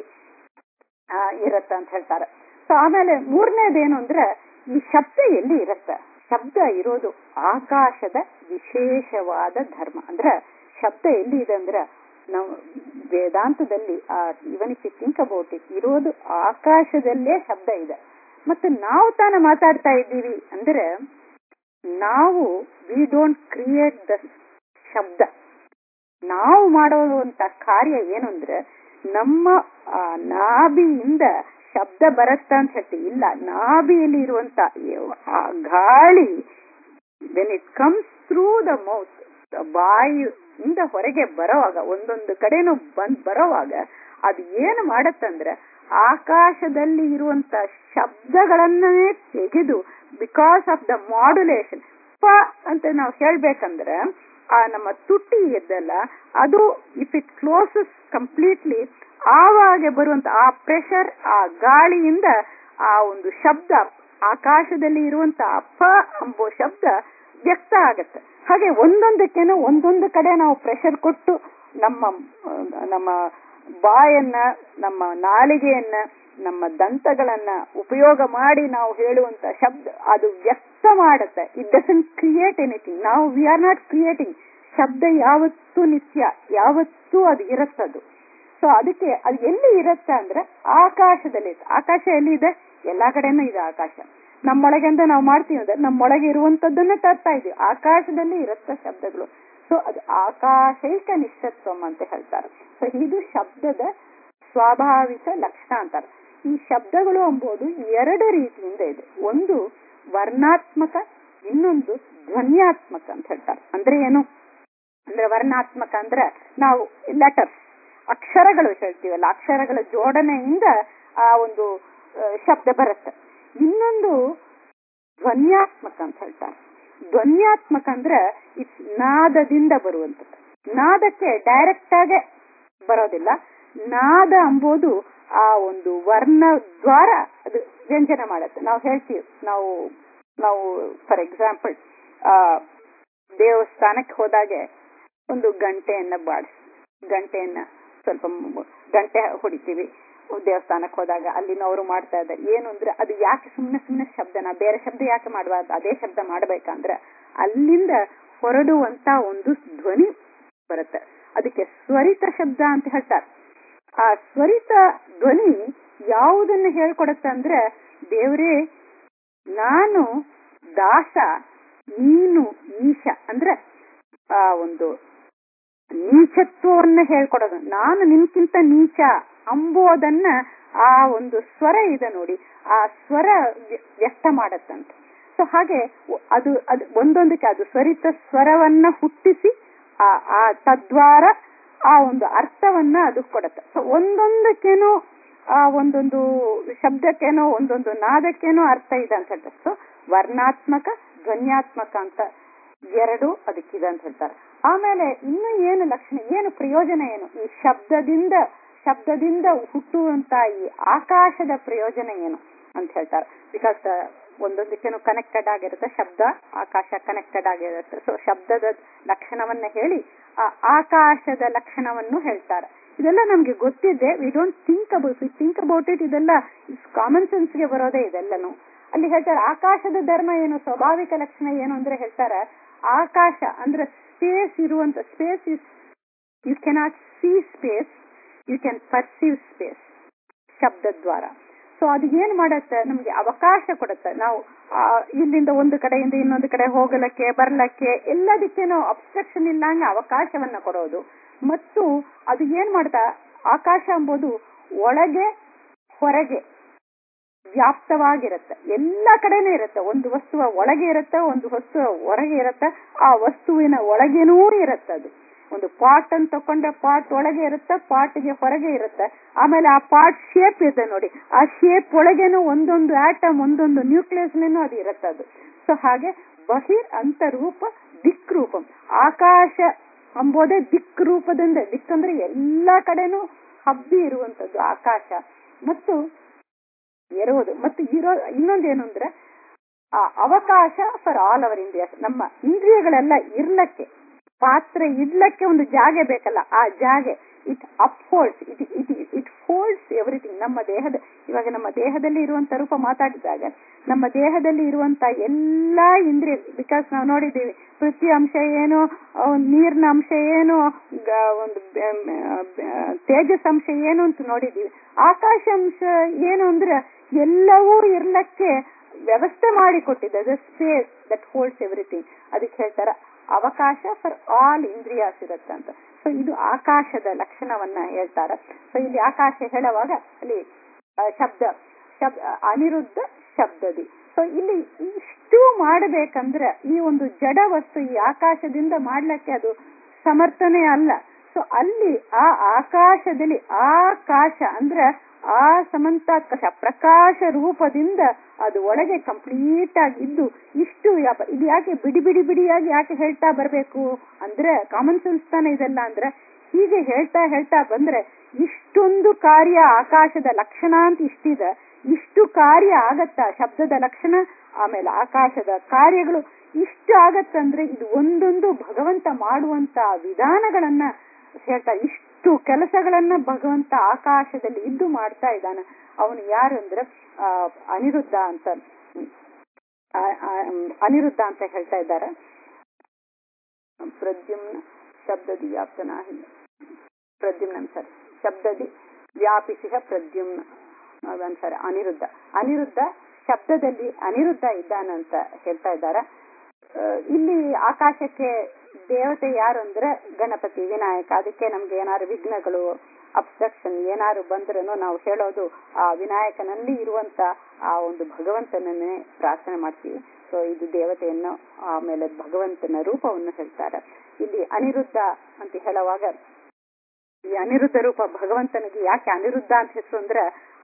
ಆ, ಇರತ್ತ ಅಂತ ಹೇಳ್ತಾರೆ ಸೊ ಆಮೇಲೆ ಮೂರನೇದೇನು ಅಂದ್ರೆ ಈ ಶಬ್ದ ಎಲ್ಲಿ ಇರತ್ತ ಶಬ್ದ ಇರೋದು ಆಕಾಶದ ವಿಶೇಷವಾದ ಧರ್ಮ ಅಂದ್ರೆ ಶಬ್ದ ಎಲ್ಲಿ ಇದೆ ಅಂದ್ರೆ ನಾವು ವೇದಾಂತದಲ್ಲಿ ಆ even if think about it ಇರೋದು ಆಕಾಶದಲ್ಲೇ ಶಬ್ದ ಇದೆ ಮತ್ತೆ ನಾವು ತಾನು ಮಾತಾಡ್ತಾ ಇದ್ದೀವಿ ಅಂದ್ರೆ ನಾವು ವಿ ಡೋಂಟ್ ಕ್ರಿಯೇಟ್ ದ ಶಬ್ದ ನಾವು ಮಾಡುವಂತ ಕಾರ್ಯ ಏನು ಅಂದ್ರೆ ನಮ್ಮ ಆ, ನಾಭಿಯಿಂದ ಶಬ್ದ ಬರುತ್ತ ಅಂತ ಹೇಳ್ತೀವಿ ಇಲ್ಲ ನಾಭಿಯಲ್ಲಿ ಇರುವಂತ ಆ ಗಾಳಿ when it comes through the mouth ಬಾಯಿಯಿಂದ ಹೊರಗೆ ಬರೋವಾಗ ಒಂದೊಂದು ಕಡೆನೂ ಬಂದ್ ಬರೋವಾಗ ಅದು ಏನು ಮಾಡತ್ತಂದ್ರೆ ಆಕಾಶದಲ್ಲಿ ಇರುವಂತ ಶಬ್ದಗಳನ್ನೇ ತೆಗೆದು ಬಿಕಾಸ್ ಆಫ್ ದ ಮಾಡ್ಯುಲೇಷನ್ ಪ ಅಂತ ನಾವು ಹೇಳ್ಬೇಕಂದ್ರೆ ಆ ನಮ್ಮ ತುಟಿ ಇದ್ದಲ್ಲ ಅದು ಇಫ್ ಇಟ್ ಕ್ಲೋಸಸ್ ಕಂಪ್ಲೀಟ್ಲಿ ಆವಾಗ ಬರುವಂತ ಆ ಪ್ರೆಷರ್ ಆ ಗಾಳಿಯಿಂದ ಆ ಒಂದು ಶಬ್ದ ಆಕಾಶದಲ್ಲಿ ಇರುವಂತ ಪ ಎಂಬೋ ಶಬ್ದ ವ್ಯಕ್ತ ಆಗತ್ತೆ ಹಾಗೆ ಒಂದೊಂದಕ್ಕೇನೋ ಒಂದೊಂದು ಕಡೆ ನಾವು ಪ್ರೆಷರ್ ಕೊಟ್ಟು ನಮ್ಮ ಆ, ನಮ್ಮ ಬಾಯನ್ನ ನಮ್ಮ ನಾಲಿಗೆಯನ್ನ ನಮ್ಮ ದಂತಗಳನ್ನ ಉಪಯೋಗ ಮಾಡಿ ನಾವು ಹೇಳುವಂತ ಶಬ್ದ ಅದು ವ್ಯಕ್ತ ಮಾಡುತ್ತೆ ಇಟ್ ಡಸನ್ ಕ್ರಿಯೇಟ್ ಎನಿಥಿಂಗ್ ನಾವು ವಿ ಆರ್ ನಾಟ್ ಕ್ರಿಯೇಟಿಂಗ್ ಶಬ್ದ ಯಾವತ್ತೂ ನಿತ್ಯ ಯಾವತ್ತೂ ಅದು ಇರುತ್ತದು ಸೊ ಅದಕ್ಕೆ ಅದು ಎಲ್ಲಿ ಇರುತ್ತೆ ಅಂದ್ರೆ ಆಕಾಶದಲ್ಲಿ ಇರುತ್ತೆ. ಆಕಾಶ ಎಲ್ಲಿ ಇದೆ ಎಲ್ಲಾ ಕಡೆನೂ ಇದೆ ಆಕಾಶ ನಮ್ಮೊಳಗೆ ಅಂತ ನಾವು ಮಾಡ್ತೀವಿ ಅಂದ್ರೆ ನಮ್ಮೊಳಗೆ ಇರುವಂತದ್ದನ್ನ ತರ್ತಾ ಇದೀವಿ ಆಕಾಶದಲ್ಲಿ ಇರುತ್ತೆ ಶಬ್ದಗಳು ಸೊ ಅದು ಆಕಾಶೈಕ ನಿಶ್ಚತ್ವಂ ಅಂತ ಹೇಳ್ತಾರೆ ಸೊ ಇದು ಶಬ್ದದ ಸ್ವಾಭಾವಿಕ ಲಕ್ಷಣ ಅಂತಾರೆ ಈ ಶಬ್ದಗಳು ಎಂಬುದು ಎರಡು ರೀತಿಯಿಂದ ಇದೆ ಒಂದು ವರ್ಣಾತ್ಮಕ ಇನ್ನೊಂದು ಧ್ವನ್ಯಾತ್ಮಕ ಅಂತ ಹೇಳ್ತಾರೆ ಅಂದ್ರೆ ಏನು ಅಂದ್ರೆ ವರ್ಣಾತ್ಮಕ ಅಂದ್ರೆ ನಾವು ಲೆಟರ್ಸ್ ಅಕ್ಷರಗಳು ಹೇಳ್ತೀವಲ್ಲ ಅಕ್ಷರಗಳ ಜೋಡಣೆಯಿಂದ ಆ ಒಂದು ಆ, ಶಬ್ದ ಬರುತ್ತೆ ಇನ್ನೊಂದು ಧ್ವನ್ಯಾತ್ಮಕ ಅಂತ ಹೇಳ್ತಾರೆ ದ್ವನ್ಯಾತ್ಮಕ ಅಂದ್ರೆ ಇಟ್ಸ್ ನಾದದಿಂದ ಬರುವಂಥದ್ದು ನಾದಕ್ಕೆ ಡೈರೆಕ್ಟ್ ಆಗಿ ಬರೋದಿಲ್ಲ ನಾದ ಎಂಬುದು ಆ ಒಂದು ವರ್ಣ ದ್ವಾರ ಅದು ವ್ಯಂಜನ ಮಾಡುತ್ತೆ ನಾವು ಹೇಳ್ತೀವಿ ನಾವು ನಾವು ಫಾರ್ ಎಕ್ಸಾಂಪಲ್ ಆ ದೇವಸ್ಥಾನಕ್ಕೆ ಹೋದಾಗೆ ಒಂದು ಗಂಟೆಯನ್ನ ಬಾಡಿಸಿ ಗಂಟೆಯನ್ನ ಸ್ವಲ್ಪ ಮ್- ಗಂಟೆ ಹೊಡಿತೀವಿ ದೇವಸ್ಥಾನಕ್ಕೆ ಹೋದಾಗ ಅಲ್ಲಿನವರು ಮಾಡ್ತಾ ಇದ್ದಾರೆ ಏನು ಅಂದ್ರೆ ಅದು ಯಾಕೆ ಸುಮ್ಮನೆ ಸುಮ್ಮನೆ ಶಬ್ದನ ಬೇರೆ ಶಬ್ದ ಯಾಕೆ ಮಾಡಬಾರ್ದು ಅದೇ ಶಬ್ದ ಮಾಡ್ಬೇಕಂದ್ರೆ ಅಲ್ಲಿಂದ ಹೊರಡುವಂತ ಒಂದು ಧ್ವನಿ ಬರುತ್ತೆ ಅದಕ್ಕೆ ಸ್ವರಿತ ಶಬ್ದ ಅಂತ ಹೇಳ್ತಾರೆ ಆ ಸ್ವರಿತ ಧ್ವನಿ ಯಾವುದನ್ನ ಹೇಳ್ಕೊಡತ್ತೆ ಅಂದ್ರೆ ದೇವರೇ ನಾನು ದಾಸ ನೀನು ಈಶ ಅಂದ್ರೆ ಆ ಒಂದು ನೀಚತ್ವವನ್ನ ಹೇಳ್ಕೊಡೋದು ನಾನು ನಿನ್ಕಿಂತ ನೀಚ ಅಂಬೋದನ್ನ ಆ ಒಂದು ಸ್ವರ ಇದೆ ನೋಡಿ ಆ ಸ್ವರ ವ್ಯ- ವ್ಯಕ್ತ ಮಾಡತ್ತಂತ ಸೊ ಹಾಗೆ ಒ- ಅದು ಅದು ಒಂದೊಂದಕ್ಕೆ ಅದು ಸ್ವರಿತ ಸ್ವರವನ್ನ ಹುಟ್ಟಿಸಿ ಆ ಆ ತದ್ವಾರ ಆ ಒಂದು ಅರ್ಥವನ್ನ ಅದು ಕೊಡುತ್ತೆ ಸೊ ಒಂದೊಂದಕ್ಕೇನೋ ಆ ಒಂದೊಂದು ಶಬ್ದಕ್ಕೇನೋ ಒಂದೊಂದು ನಾದಕ್ಕೇನೋ ಅರ್ಥ ಇದೆ ಅಂತ ಹೇಳ್ತಾರೆ ಸೊ ವರ್ಣಾತ್ಮಕ ಧ್ವನ್ಯಾತ್ಮಕ ಅಂತ ಎರಡು ಅದಕ್ಕಿದೆ ಅಂತ ಹೇಳ್ತಾರೆ ಆಮೇಲೆ ಇನ್ನು ಏನು ಲಕ್ಷಣ ಏನು ಪ್ರಯೋಜನ ಏನು ಈ ಶಬ್ದದಿಂದ ಶಬ್ದದಿಂದ ಹುಟ್ಟುವಂತ ಈ ಆಕಾಶದ ಪ್ರಯೋಜನ ಏನು ಅಂತ ಹೇಳ್ತಾರೆ ಬಿಕಾಸ್ ಒಂದೊಂದಕ್ಕೇನು ಕನೆಕ್ಟೆಡ್ ಆಗಿರುತ್ತೆ ಶಬ್ದ ಆಕಾಶ ಕನೆಕ್ಟೆಡ್ ಆಗಿರುತ್ತೆ ಸೊ ಶಬ್ದದ ಲಕ್ಷಣವನ್ನ ಹೇಳಿ ಆ ಆಕಾಶದ ಲಕ್ಷಣವನ್ನು ಹೇಳ್ತಾರೆ ಇದೆಲ್ಲ ನಮ್ಗೆ ಗೊತ್ತಿದೆ we don't think about we think about it ಇದೆಲ್ಲ ಕಾಮನ್ ಸೆನ್ಸ್ಗೆ ಬರೋದೇ ಇದೆಲ್ಲನು ಅಲ್ಲಿ ಹೇಳ್ತಾರೆ ಆಕಾಶದ ಧರ್ಮ ಏನು ಸ್ವಾಭಾವಿಕ ಲಕ್ಷಣ ಏನು ಅಂದ್ರೆ ಹೇಳ್ತಾರೆ ಆಕಾಶ ಅಂದ್ರೆ ಸ್ಪೇಸ್ ಇರುವಂತ space is you cannot see space you can perceive space ಶಬ್ದ ದ್ವಾರ ಸೊ ಅದು ಏನ್ ಮಾಡತ್ತೆ ನಮ್ಗೆ ಅವಕಾಶ ಕೊಡುತ್ತೆ ನಾವು ಆ, ಇಲ್ಲಿಂದ ಒಂದು ಕಡೆಯಿಂದ ಇನ್ನೊಂದು ಕಡೆ ಹೋಗಲಕ್ಕೆ ಬರ್ಲಕ್ಕೆ ಎಲ್ಲದಕ್ಕೇನೋ ಅಬ್ಸ್ಟ್ರಕ್ಷನ್ ಇಲ್ಲಂಗೆ ಅವಕಾಶವನ್ನ ಕೊಡೋದು ಮತ್ತು ಅದು ಏನ್ ಮಾಡ್ತಾ ಆಕಾಶ ಎಂಬುದು ಒಳಗೆ ಹೊರಗೆ ವ್ಯಾಪ್ತವಾಗಿರುತ್ತೆ ಎಲ್ಲ ಕಡೆನೂ ಇರುತ್ತೆ ಒಂದು ವಸ್ತುವ ಒಳಗೆ ಇರುತ್ತೆ ಒಂದು ವಸ್ತುವ ಹೊರಗೆ ಇರುತ್ತೆ ಆ ವಸ್ತುವಿನ ಒಳಗೇನೂ ಇರುತ್ತೆ ಅದು ಒಂದು ಪಾಟ್ ಅಂತ ತಕೊಂಡ್ರೆ ಪಾಟ್ ಒಳಗೆ ಇರುತ್ತೆ ಪಾಟ್ಗೆ ಹೊರಗೆ ಇರುತ್ತೆ ಆಮೇಲೆ ಆ ಪಾಟ್ ಶೇಪ್ ಇದೆ ನೋಡಿ ಆ ಶೇಪ್ ಒಳಗೇನು ಒಂದೊಂದು ಆಟಮ್ ಒಂದೊಂದು ನ್ಯೂಕ್ಲಿಯಸ್ನೇನು ಅದು ಇರುತ್ತೆ ಅದು ಸೊ ಹಾಗೆ ಬಹಿರ್ ಅಂತರೂಪ ದಿಕ್ ರೂಪಂ ಆಕಾಶ ಎಂಬುದೇ ದಿಕ್ ರೂಪದಿಂದ ದಿಕ್ ಅಂದ್ರೆ ಎಲ್ಲಾ ಕಡೆನೂ ಹಬ್ಬಿ ಇರುವಂತದ್ದು ಆಕಾಶ ಮತ್ತು ಇರುವುದು ಮತ್ತು ಇರೋ ಇನ್ನೊಂದೇನು ಅಂದ್ರೆ ಆ ಅವಕಾಶ ಫಾರ್ ಆಲ್ ಅವರ್ ಇಂಡಿಯಾಸ್ ನಮ್ಮ ಇಂದ್ರಿಯಗಳೆಲ್ಲ ಇರ್ಲಕ್ಕೆ ಪಾತ್ರ ಇಡ್ಲಕ್ಕೆ ಒಂದು ಜಾಗ ಬೇಕಲ್ಲ ಆ ಜಾಗೆ it upholds it it it holds everything ನಮ್ಮ ದೇಹದ ಇವಾಗ ನಮ್ಮ ದೇಹದಲ್ಲಿ ಇರುವಂತ ರೂಪ ಮಾತಾಡಿದಾಗ ನಮ್ಮ ದೇಹದಲ್ಲಿ ಇರುವಂತ ಎಲ್ಲಾ ಇಂದ್ರಿಯ ಬಿಕಾಸ್ ನಾವು ನೋಡಿದ್ದೀವಿ ಪೃಥ್ವಿ ಅಂಶ ಏನು ಆ, ನೀರಿನ ಅಂಶ ಏನು ಗ- ಒಂದು ಬೆ- ಬೆ- ತೇಜಸ್ ಅಂಶ ಏನು ಅಂತ ನೋಡಿದ್ದೀವಿ ಆಕಾಶ ಅಂಶ ಏನು ಅಂದ್ರೆ ಎಲ್ಲವೂ ಇರ್ಲಕ್ಕೆ ವ್ಯವಸ್ಥೆ ಮಾಡಿಕೊಟ್ಟಿದೆ the space that holds everything ಅದಕ್ಕೆ ಹೇಳ್ತಾರ ಅವಕಾಶ ಫಾರ್ ಆಲ್ ಇಂದ್ರಿಯಾಸ್ ಇರುತ್ತೆ ಅಂತ ಸೊ ಇದು ಆಕಾಶದ ಲಕ್ಷಣವನ್ನ ಹೇಳ್ತಾರ ಸೊ ಇಲ್ಲಿ ಆಕಾಶ ಹೇಳುವಾಗ ಅಲ್ಲಿ ಆ, ಶಬ್ದ ಶಬ್ದ ಅನಿರುದ್ಧ ಶಬ್ದದಿ ಸೊ ಇಲ್ಲಿ ಇಷ್ಟು ಮಾಡಬೇಕಂದ್ರೆ ಈ ಒಂದು ಜಡ ವಸ್ತು ಈ ಆಕಾಶದಿಂದ ಮಾಡ್ಲಿಕ್ಕೆ ಅದು ಸಮರ್ಥನೆ ಅಲ್ಲ ಸೊ ಅಲ್ಲಿ ಆ ಆಕಾಶದಲ್ಲಿ ಆಕಾಶ ಅಂದ್ರೆ ಆ ಸಮಂತಾಕಾಶ ಪ್ರಕಾಶ ರೂಪದಿಂದ ಅದು ಒಳಗೆ ಕಂಪ್ಲೀಟ್ ಆಗಿ ಇದ್ದು ಇಷ್ಟು ಯಾಪ- ಇದು ಯಾಕೆ ಬಿಡಿ ಬಿಡಿ ಬಿಡಿಯಾಗಿ ಯಾಕೆ ಹೇಳ್ತಾ ಬರ್ಬೇಕು ಅಂದ್ರೆ ಕಾಮನ್ ಸೆನ್ಸ್ ತಾನೆ ಇದೆಲ್ಲ ಅಂದ್ರೆ ಹೀಗೆ ಹೇಳ್ತಾ ಹೇಳ್ತಾ ಬಂದ್ರೆ ಇಷ್ಟೊಂದು ಕಾರ್ಯ ಆಕಾಶದ ಲಕ್ಷಣ ಅಂತ ಇಷ್ಟಿದೆ ಇಷ್ಟು ಕಾರ್ಯ ಆಗತ್ತ ಶಬ್ದದ ಲಕ್ಷಣ ಆಮೇಲೆ ಆಕಾಶದ ಕಾರ್ಯಗಳು ಇಷ್ಟು ಆಗತ್ತಂದ್ರೆ ಇದು ಒಂದೊಂದು ಭಗವಂತ ಮಾಡುವಂತ ವಿಧಾನಗಳನ್ನ ಹೇಳ್ತಾರೆ ಇಷ್ಟು ಕೆಲಸಗಳನ್ನ ಭಗವಂತ ಆಕಾಶದಲ್ಲಿ ಇದ್ದು ಮಾಡ್ತಾ ಇದ್ದಾನೆ ಅವನು ಯಾರು ಅಂದ್ರೆ ಆ, ಅನಿರುದ್ಧ ಅಂತ ಆ, ಆ, ಅನಿರುದ್ಧ ಅಂತ ಹೇಳ್ತಾ ಇದ್ದಾರೆ ಪ್ರದ್ಯುಮ್ನ ಶಬ್ದದಿ ವ್ಯಾಪ್ತನಾಹಿ ಪ್ರದ್ಯುಮ್ನ ಸರಿ ಶಬ್ದದಿ ವ್ಯಾಪಿಸಿಹ ಪ್ರದ್ಯುಮ್ನ ಸರಿ ಅನಿರುದ್ಧ ಅನಿರುದ್ಧ ಶಬ್ದದಲ್ಲಿ ಅನಿರುದ್ಧ ಇದ್ದಾನಂತ ಹೇಳ್ತಾ ಇದ್ದಾರೆ ಆ, ಇಲ್ಲಿ ಆಕಾಶಕ್ಕೆ ದೇವತೆ ಯಾರು ಅಂದ್ರೆ ಗಣಪತಿ ವಿನಾಯಕ ಅದಕ್ಕೆ ನಮ್ಗೆ ಏನಾದ್ರು ವಿಘ್ನಗಳು ಅಬ್ಸ್ಟ್ರಕ್ಷನ್ ಏನಾದ್ರು ಬಂದ್ರೂ ನಾವು ಹೇಳೋದು ಆ ವಿನಾಯಕನಲ್ಲಿ ಇರುವಂತ ಆ ಒಂದು ಭಗವಂತನನ್ನೇ ಪ್ರಾರ್ಥನೆ ಮಾಡ್ತೀವಿ ಸೊ ಇದು ದೇವತೆಯನ್ನು ಆಮೇಲೆ ಭಗವಂತನ ರೂಪವನ್ನು ಹೇಳ್ತಾರೆ ಇಲ್ಲಿ ಅನಿರುದ್ಧ ಅಂತ ಹೇಳುವಾಗ ಈ ಅನಿರುದ್ಧ ರೂಪ ಭಗವಂತನಿಗೆ ಯಾಕೆ ಅನಿರುದ್ಧ ಅಂತ ಹೆಸರು ಅಂದ್ರೆ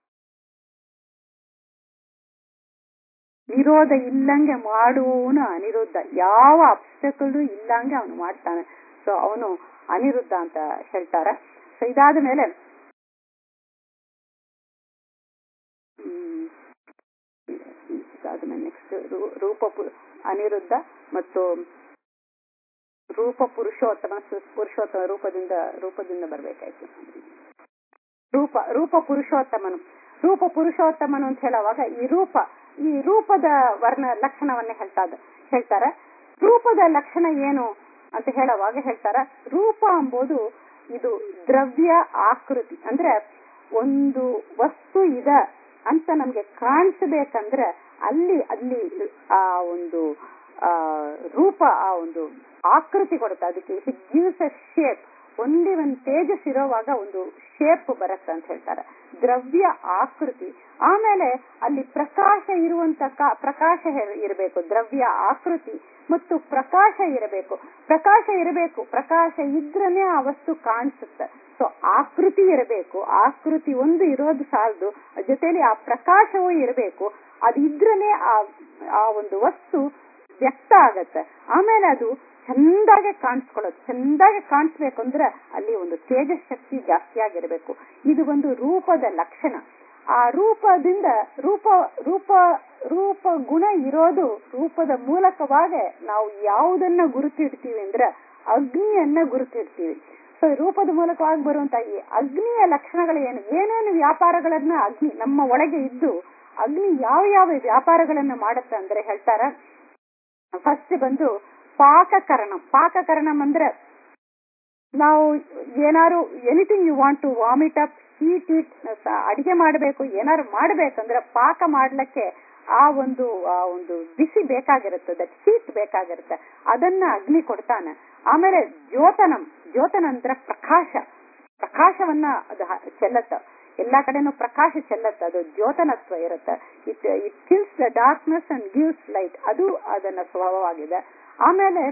ವಿರೋಧ ಇಲ್ಲಂಗೆ ಮಾಡುವವನು ಅನಿರುದ್ಧ ಯಾವ ಅಬ್ಸ್ಟಕಲ್ ಇಲ್ಲಂಗೆ ಅವನು ಮಾಡ್ತಾನೆ ಸೊ ಅವನು ಅನಿರುದ್ಧ ಅಂತ ಹೇಳ್ತಾರೆ ಸೊ ಇದಾದ ಮೇಲೆ ಇದಾದ್ಮೇಲೆ ನೆಕ್ಸ್ಟ್ ರೂಪ ಪು- ಅನಿರುದ್ಧ ಮತ್ತು ರೂಪ ಪುರುಷೋತ್ತಮ ಸು- ಪುರುಷೋತ್ತಮ ರೂಪದಿಂದ ರೂಪದಿಂದ ಬರ್ಬೇಕಾಯ್ತು ರೂಪ ರೂಪ ಪುರುಷೋತ್ತಮನು ರೂಪ ಪುರುಷೋತ್ತಮನು ಅಂತ ಹೇಳುವಾಗ ಈ ರೂಪ ಈ ರೂಪದ ವರ್ಣ ಲಕ್ಷಣವನ್ನೇ ಹೇಳ್ತಾ ಹೇಳ್ತಾರೆ ರೂಪದ ಲಕ್ಷಣ ಏನು ಅಂತ ಹೇಳುವಾಗ ಹೇಳ್ತಾರ ರೂಪ ಎಂಬುದು ಇದು ದ್ರವ್ಯ ಆಕೃತಿ ಅಂದ್ರೆ ಒಂದು ವಸ್ತು ಇದೆ ಅಂತ ನಮ್ಗೆ ಕಾಣಿಸ್ಬೇಕಂದ್ರೆ ಅಲ್ಲಿ ಅಲ್ಲಿ ಆ ಒಂದು ಆ ರೂಪ ಆ ಒಂದು ಆಕೃತಿ ಕೊಡುತ್ತೆ ಅದಕ್ಕೆ ಇಟ್ ಗಿವ್ಸ್ ಅ ಶೇಪ್ ಒಂದೇ ಒಂದು ತೇಜಸ್ ಇರೋವಾಗ ಒಂದು ಶೇಪ್ ಬರುತ್ತೆ ಅಂತ ಹೇಳ್ತಾರೆ ದ್ರವ್ಯ ಆಕೃತಿ ಆಮೇಲೆ ಅಲ್ಲಿ ಪ್ರಕಾಶ ಇರುವಂತ ಕಾ- ಪ್ರಕಾಶ ಇರ- ಇರಬೇಕು ದ್ರವ್ಯ ಆಕೃತಿ ಮತ್ತು ಪ್ರಕಾಶ ಇರಬೇಕು ಪ್ರಕಾಶ ಇರಬೇಕು ಪ್ರಕಾಶ ಇದ್ರನೇ ಆ ವಸ್ತು ಕಾಣಿಸುತ್ತೆ ಸೊ ಆಕೃತಿ ಇರಬೇಕು ಆಕೃತಿ ಒಂದು ಇರೋದು ಸಾಲದು ಜೊತೆಲಿ ಆ ಪ್ರಕಾಶವೂ ಇರಬೇಕು ಅದಿದ್ರನೇ ಆ ಆ ಒಂದು ವಸ್ತು ವ್ಯಕ್ತ ಆಗತ್ತೆ ಆಮೇಲೆ ಅದು ಚಂದಾಗೆ ಕಾಣಿಸ್ಕೊಳ್ಳೋದು ಚಂದಾಗೆ ಕಾಣಿಸ್ಬೇಕು ಅಂದ್ರೆ ಅಲ್ಲಿ ಒಂದು ತೇಜಸ್ ಶಕ್ತಿ ಜಾಸ್ತಿ ಆಗಿರಬೇಕು ಇದು ಒಂದು ರೂಪದ ಲಕ್ಷಣ ಆ ರೂಪದಿಂದ ರೂಪ ರೂಪ ರೂಪ ಗುಣ ಇರೋದು ರೂಪದ ಮೂಲಕವಾಗಿ ನಾವು ಯಾವುದನ್ನ ಗುರುತಿಡ್ತೀವಿ ಅಂದ್ರೆ ಅಗ್ನಿಯನ್ನ ಗುರುತಿಡ್ತೀವಿ ಸೊ ರೂಪದ ಮೂಲಕವಾಗಿ ಬರುವಂತ ಈ ಅಗ್ನಿಯ ಲಕ್ಷಣಗಳು ಏನು ಏನೇನು ವ್ಯಾಪಾರಗಳನ್ನ ಅಗ್ನಿ ನಮ್ಮ ಒಳಗೆ ಇದ್ದು ಅಗ್ನಿ ಯಾವ ಯಾವ ವ್ಯಾಪಾರಗಳನ್ನ ಮಾಡುತ್ತೆ ಅಂದ್ರೆ ಹೇಳ್ತಾರ ಫಸ್ಟ್ ಬಂದು ಪಾಕಕರಣಂ ಪಾಕಕರಣಂ ಅಂದ್ರೆ ನಾವು ಏನಾರು anything you want to vomit up heat it ಅಡಿಗೆ ಮಾಡಬೇಕು ಏನಾರು ಮಾಡ್ಬೇಕಂದ್ರೆ ಪಾಕ ಮಾಡ್ಲಿಕ್ಕೆ ಆ ಒಂದು ಆ ಒಂದು ಬಿಸಿ ಬೇಕಾಗಿರುತ್ತೆ ದಟ್ ಹೀಟ್ ಬೇಕಾಗಿರುತ್ತೆ ಅದನ್ನ ಅಗ್ನಿ ಕೊಡ್ತಾನೆ ಆಮೇಲೆ ಜ್ಯೋತನಂ ಜ್ಯೋತನ ಅಂದ್ರೆ ಪ್ರಕಾಶ ಪ್ರಕಾಶವನ್ನ ಅದು ಹ- ಚೆಲ್ಲತ್ತ ಎಲ್ಲಾ ಕಡೆನೂ ಪ್ರಕಾಶ ಚೆಲ್ಲತ್ತ ಅದು ಜ್ಯೋತನತ್ವ ಇರುತ್ತೆ it it kills the darkness and gives light ಅದು ಅದನ್ನ ಸ್ವಭಾವವಾಗಿದೆ ಆಮೇಲೆ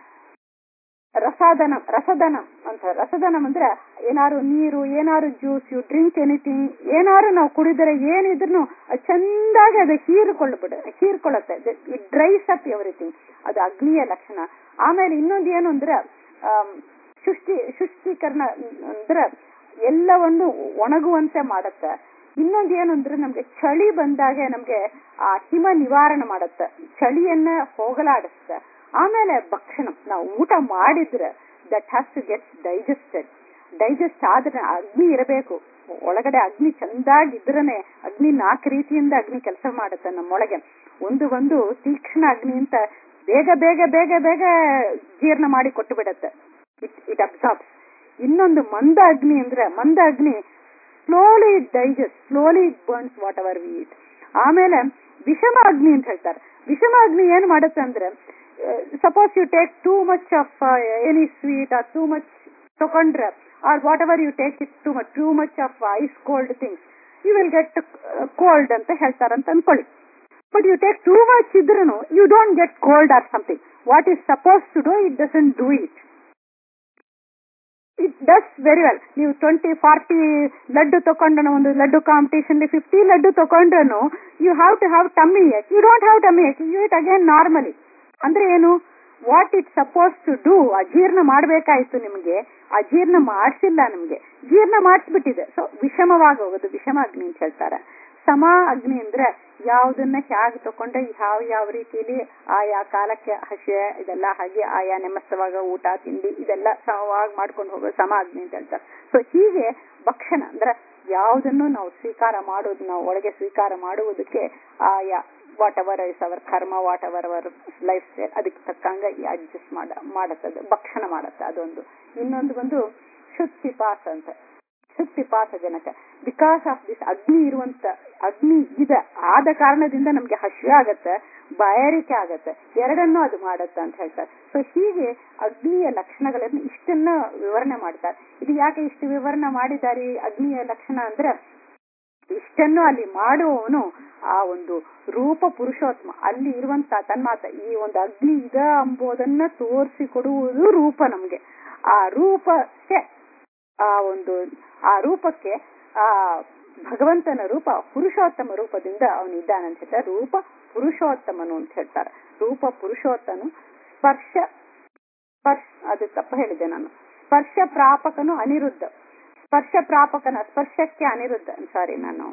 ರಸಾದನ ರಸದನ ಅಂತ ರಸದನಂ ಅಂದ್ರೆ ಏನಾರು ನೀರು ಏನಾರು ಜ್ಯೂಸ್ ಯು ಡ್ರಿಂಕ್ ಎನಿಥಿಂಗ್ ಏನಾರು ನಾವು ಕುಡಿದರೆ ಏನಿದ್ರು ಚಂದಾಗಿ ಅದು ಹೀರ್ಕೊಳ್ಬಿಡ ಹೀರ್ಕೊಳ್ಳುತ್ತೆ ಇಟ್ ಡ್ರೈಸ್ ಅಪ್ ಎವ್ರಿಥಿಂಗ್ ಅದು ಅಗ್ನಿಯ ಲಕ್ಷಣ ಆಮೇಲೆ ಇನ್ನೊಂದು ಏನು ಅಂದ್ರೆ ಆಮ್, ಸೃಷ್ಟಿ ಸೃಷ್ಟೀಕರಣ ಅಂದ್ರೆ ಎಲ್ಲವನ್ನು ಒಣಗುವಂತೆ ಮಾಡುತ್ತೆ ಇನ್ನೊಂದು ಏನು ಅಂದ್ರೆ ನಮ್ಗೆ ಚಳಿ ಬಂದಾಗ ನಮ್ಗೆ ಆ ಹಿಮ ನಿವಾರಣೆ ಮಾಡುತ್ತೆ ಚಳಿಯನ್ನ ಹೋಗಲಾಡಿಸುತ್ತೆ ಆಮೇಲೆ ಭಕ್ಷಣ ನಾವು ಊಟ ಮಾಡಿದ್ರೆ that has to get digested digest ಆದ್ರೆ ಅಗ್ನಿ ಇರಬೇಕು ಒಳಗಡೆ ಅಗ್ನಿ ಚಂದಾಗಿದ್ರನೆ ಅಗ್ನಿ ನಾಲ್ಕು ರೀತಿಯಿಂದ ಅಗ್ನಿ ಕೆಲಸ ಮಾಡುತ್ತೆ ನಮ್ಮೊಳಗೆ ಒಂದು ಒಂದು ತೀಕ್ಷ್ಣ ಅಗ್ನಿ ಅಂತ ಬೇಗ ಬೇಗ ಬೇಗ ಬೇಗ ಜೀರ್ಣ ಮಾಡಿ ಕೊಟ್ಟು ಬಿಡತ್ತೆ ಇಟ್ ಇಟ್ ಅಬ್ಸಾರ್ಬ್ಸ್ ಇನ್ನೊಂದು ಮಂದ ಅಗ್ನಿ ಅಂದ್ರೆ ಮಂದ ಅಗ್ನಿ slowly digest slowly burns whatever we it ಆಮೇಲೆ ವಿಷಮ ಅಗ್ನಿ ಅಂತ ಹೇಳ್ತಾರೆ ವಿಷಮ ಅಗ್ನಿ ಏನ್ ಮಾಡುತ್ತೆ ಅಂದ್ರೆ suppose you take too much of any sweet or too much ತಗೊಂಡ್ರೆ or whatever you take it too much too much of ice cold things you will get cold ಅಂತ ಹೇಳ್ತಾರಂತ ಅನ್ಕೊಳ್ಳಿ but you take too much ಇದ್ರೂ you don't get cold or something what is suppose to do it doesn't do it it does very well ನೀವು ಟ್ವೆಂಟಿ ಫಾರ್ಟಿ ಲಡ್ಡು ತಗೊಂಡ್ರು ಒಂದು ಲಡ್ಡು ಕಾಂಪಿಟೇಷನ್ ಫಿಫ್ಟಿ ಲಡ್ಡು ತಗೊಂಡ್ರು you have to have tummy ache you don't have tummy ache you it again normally ಅಂದ್ರೆ ಏನು what it suppose to do ಅಜೀರ್ಣ ಮಾಡಬೇಕಾಯ್ತು ನಿಮಗೆ ಅಜೀರ್ಣ ಮಾಡಿಸಿಲ್ಲ ನಿಮಗೆ ಜೀರ್ಣ ಮಾಡಿಸ್ಬಿಟ್ಟಿದೆ ಸೊ ವಿಷಮವಾಗಿ ಹೋಗೋದು ವಿಷಮ ಅಗ್ನಿ ಅಂತ ಹೇಳ್ತಾರೆ ಸಮ ಅಗ್ನಿ ಅಂದ್ರೆ ಯಾವುದನ್ನ ಹೇಗೆ ತಕೊಂಡ್ರೆ ಯಾವ ಯಾವ ರೀತಿಯಲ್ಲಿ ಆಯಾ ಕಾಲಕ್ಕೆ ಹಸಿವೆ ಇದೆಲ್ಲ ಹಾಗೆ ಆಯಾ ನೆಮ್ಮಸ್ತವಾಗ ಊಟ ತಿಂಡಿ ಇದೆಲ್ಲ ಸಮವಾಗಿ ಮಾಡ್ಕೊಂಡು ಹೋಗೋ ಸಮ ಅಗ್ನಿ ಅಂತ ಹೇಳ್ತಾರೆ ಸೊ ಹೀಗೆ ಭಕ್ಷಣ ಅಂದ್ರೆ ಯಾವುದನ್ನು ನಾವು ಸ್ವೀಕಾರ ಮಾಡೋದು ನಾವು ಒಳಗೆ ಸ್ವೀಕಾರ ಮಾಡುವುದಕ್ಕೆ ಆಯಾ whatever is our karma whatever our lifestyle ಅದಕ್ಕೆ ತಕ್ಕಂಗ ಅಡ್ಜಸ್ಟ್ ಮಾಡ ಮಾಡತ್ತದು ಭಕ್ಷಣ ಮಾಡತ್ತೆ ಅದೊಂದು ಇನ್ನೊಂದು ಬಂದು ಶುದ್ಧಿ ಪಾಸ ಅಂತ ಶುದ್ಧಿ ಪಾಸ ಜನಕ ಬಿಕಾಸ್ ಆಫ್ ದಿಸ್ ಅಗ್ನಿ ಇರುವಂತ ಅಗ್ನಿ ಇದೆ ಆದ ಕಾರಣದಿಂದ ನಮ್ಗೆ ಹಸಿವೆ ಆಗತ್ತೆ ಬಾಯಾರಿಕೆ ಆಗತ್ತೆ ಎರಡನ್ನೂ ಅದು ಮಾಡತ್ತೆ ಅಂತ ಹೇಳ್ತಾರೆ ಸೊ ಹೀಗೆ ಅಗ್ನಿಯ ಲಕ್ಷಣಗಳನ್ನು ಇಷ್ಟನ್ನ ವಿವರಣೆ ಮಾಡ್ತಾರೆ ಇದು ಯಾಕೆ ಇಷ್ಟು ವಿವರಣೆ ಮಾಡಿದ್ದಾರೆ ಈ ಅಗ್ನಿಯ ಲಕ್ಷಣ ಅಂದ್ರೆ ಇಷ್ಟನ್ನು ಅಲ್ಲಿ ಮಾಡುವವನು ಆ ಒಂದು ರೂಪ ಪುರುಷೋತ್ತಮ ಅಲ್ಲಿ ಇರುವಂತ ತನ್ಮಾತ ಈ ಒಂದು ಅಗ್ನಿ ಇದ ಎಂಬುದನ್ನ ತೋರಿಸಿ ಕೊಡುವುದು ರೂಪ ನಮ್ಗೆ ಆ ರೂಪಕ್ಕೆ ಆ ಒಂದು ಆ ರೂಪಕ್ಕೆ ಆ ಭಗವಂತನ ರೂಪ ಪುರುಷೋತ್ತಮ ರೂಪದಿಂದ ಅವನು ಇದ್ದಾನೆ ಅಂತ ಹೇಳ್ತಾರೆ ರೂಪ ಪುರುಷೋತ್ತಮನು ಅಂತ ಹೇಳ್ತಾರೆ ರೂಪ ಪುರುಷೋತ್ತನು ಸ್ಪರ್ಶ ಸ್ಪರ್ಶ ಅದು ತಪ್ಪ ಹೇಳಿದೆ ನಾನು ಸ್ಪರ್ಶ ಪ್ರಾಪಕನು ಅನಿರುದ್ಧ ಸ್ಪರ್ಶ ಪ್ರಾಪಕನ ಸ್ಪರ್ಶಕ್ಕೆ ಅನಿರುದ್ಧ ಸಾರಿ ನಾನು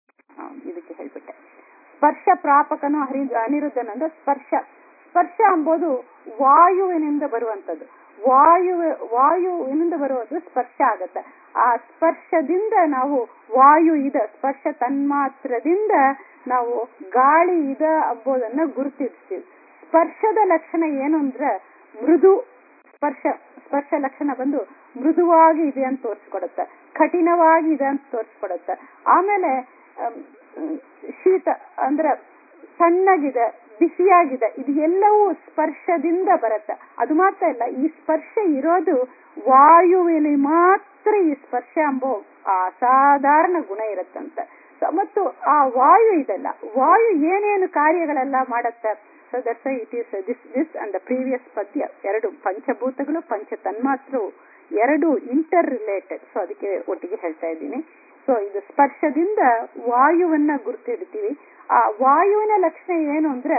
ಇದಕ್ಕೆ ಹೇಳ್ಬಿಟ್ಟೆ ಸ್ಪರ್ಶ ಪ್ರಾಪಕನು ಹರಿ ಅನಿರುದ್ಧನಂದ್ರೆ ಸ್ಪರ್ಶ ಸ್ಪರ್ಶ ಎಂಬುದು ವಾಯುವಿನಿಂದ ಬರುವಂತದ್ದು ವಾಯು ವಾಯುವಿನಿಂದ ಬರುವುದು ಸ್ಪರ್ಶ ಆಗತ್ತೆ ಆ ಸ್ಪರ್ಶದಿಂದ ನಾವು ವಾಯು ಇದೆ ಸ್ಪರ್ಶ ತನ್ಮಾತ್ರದಿಂದ ನಾವು ಗಾಳಿ ಇದೆ ಎಂಬುದನ್ನ ಗುರುತಿಸ್ತೀವಿ ಸ್ಪರ್ಶದ ಲಕ್ಷಣ ಏನು ಅಂದ್ರೆ ಮೃದು ಸ್ಪರ್ಶ ಸ್ಪರ್ಶ ಲಕ್ಷಣ ಬಂದು ಮೃದುವಾಗಿ ಇದೆ ಅಂತ ತೋರಿಸ್ಕೊಡುತ್ತೆ ಕಠಿಣವಾಗಿ ಇದೆ ಅಂತ ತೋರಿಸ್ಕೊಡುತ್ತೆ ಆಮೇಲೆ ಶೀತ ಅಂದ್ರೆ ಸಣ್ಣಗಿದೆ ಬಿಸಿಯಾಗಿದೆ ಇದು ಎಲ್ಲವೂ ಸ್ಪರ್ಶದಿಂದ ಬರುತ್ತೆ ಅದು ಮಾತ್ರ ಇಲ್ಲ ಈ ಸ್ಪರ್ಶ ಇರೋದು ವಾಯುವಿನಲ್ಲಿ ಮಾತ್ರ ಈ ಸ್ಪರ್ಶ ಎಂಬೋ ಅಸಾಧಾರಣ ಗುಣ ಇರುತ್ತಂತೆ ಮತ್ತು ಆ ವಾಯು ಇದೆಲ್ಲ ವಾಯು ಏನೇನು ಕಾರ್ಯಗಳೆಲ್ಲ ಮಾಡತ್ತೆ so that's it is this this and the previous ಪದ್ಯ ಎರಡು ಪಂಚಭೂತಗಳು ಪಂಚ ತನ್ಮಾತ್ರವು ಎರಡು ಇಂಟರ್ ರಿಲೇಟೆಡ್ ಸೊ ಅದಕ್ಕೆ ಒಟ್ಟಿಗೆ ಹೇಳ್ತಾ ಇದ್ದೀನಿ ಸೊ ಇದು ಸ್ಪರ್ಶದಿಂದ ವಾಯುವನ್ನ ಗುರುತಿಡ್ತೀವಿ ಆ ವಾಯುವಿನ ಲಕ್ಷಣ ಏನು ಅಂದ್ರೆ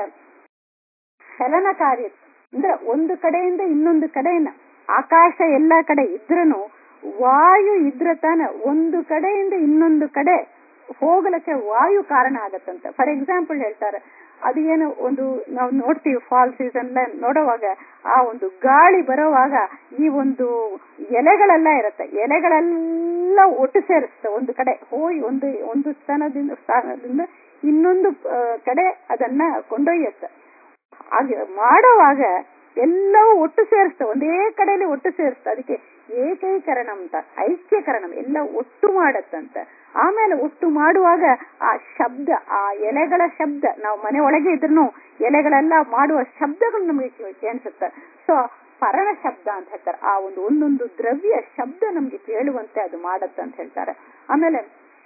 ಚಲನ ಕಾರ್ಯ ಅಂದ್ರೆ ಒಂದು ಕಡೆಯಿಂದ ಇನ್ನೊಂದು ಕಡೆಯನ್ನ ಆಕಾಶ ಎಲ್ಲಾ ಕಡೆ ಇದ್ರನು ವಾಯು ಇದ್ರ ತಾನ ಒಂದು ಕಡೆಯಿಂದ ಇನ್ನೊಂದು ಕಡೆ ಹೋಗಲಕ್ಕೆ ವಾಯು ಕಾರಣ ಆಗತ್ತಂತ ಫಾರ್ ಎಕ್ಸಾಂಪಲ್ ಹೇಳ್ತಾರೆ ಅದು ಏನು ಒಂದು ನಾವು ನೋಡ್ತೀವಿ ಫಾಲ್ ಸೀಸನ್ ನೋಡುವಾಗ ಆ ಒಂದು ಗಾಳಿ ಬರೋವಾಗ ಈ ಒಂದು ಎಲೆಗಳೆಲ್ಲ ಇರುತ್ತೆ ಎಲೆಗಳೆಲ್ಲ ಒಟ್ಟು ಸೇರಿಸುತ್ತೆ ಒಂದು ಕಡೆ ಹೋಗಿ ಒಂದು ಒಂದು ಸ್ಥಾನದಿಂದ ಸ್ಥಾನದಿಂದ ಇನ್ನೊಂದು ಕಡೆ ಅದನ್ನ ಕೊಂಡೊಯ್ಯುತ್ತೆ ಹಾಗೆ ಮಾಡುವಾಗ ಎಲ್ಲವೂ ಒಟ್ಟು ಸೇರಿಸ್ತ ಒಂದೇ ಕಡೆಯಲ್ಲಿ ಒಟ್ಟು ಸೇರಿಸ್ತ ಅದಕ್ಕೆ ಏಕೈಕರಣ ಅಂತ ಐಕ್ಯಕರಣ ಎಲ್ಲ ಒಟ್ಟು ಮಾಡತ್ತಂತ ಆಮೇಲೆ ಒಟ್ಟು ಮಾಡುವಾಗ ಆ ಶಬ್ದ ಆ ಎಲೆಗಳ ಶಬ್ದ ನಾವು ಮನೆ ಒಳಗೆ ಇದ್ರೂ ಎಲೆಗಳೆಲ್ಲ ಮಾಡುವ ಶಬ್ದಗಳು ನಮಗೆ ಕೇಳಿಸುತ್ತೆ ಸೊ ಪರಣ ಶಬ್ದ ಅಂತ ಹೇಳ್ತಾರೆ ಆ ಒಂದು ಒಂದೊಂದು ದ್ರವ್ಯ ಶಬ್ದ ನಮ್ಗೆ ಕೇಳುವಂತೆ ಅದು ಮಾಡತ್ತೆ ಅಂತ ಹೇಳ್ತಾರೆ ಆಮೇಲೆ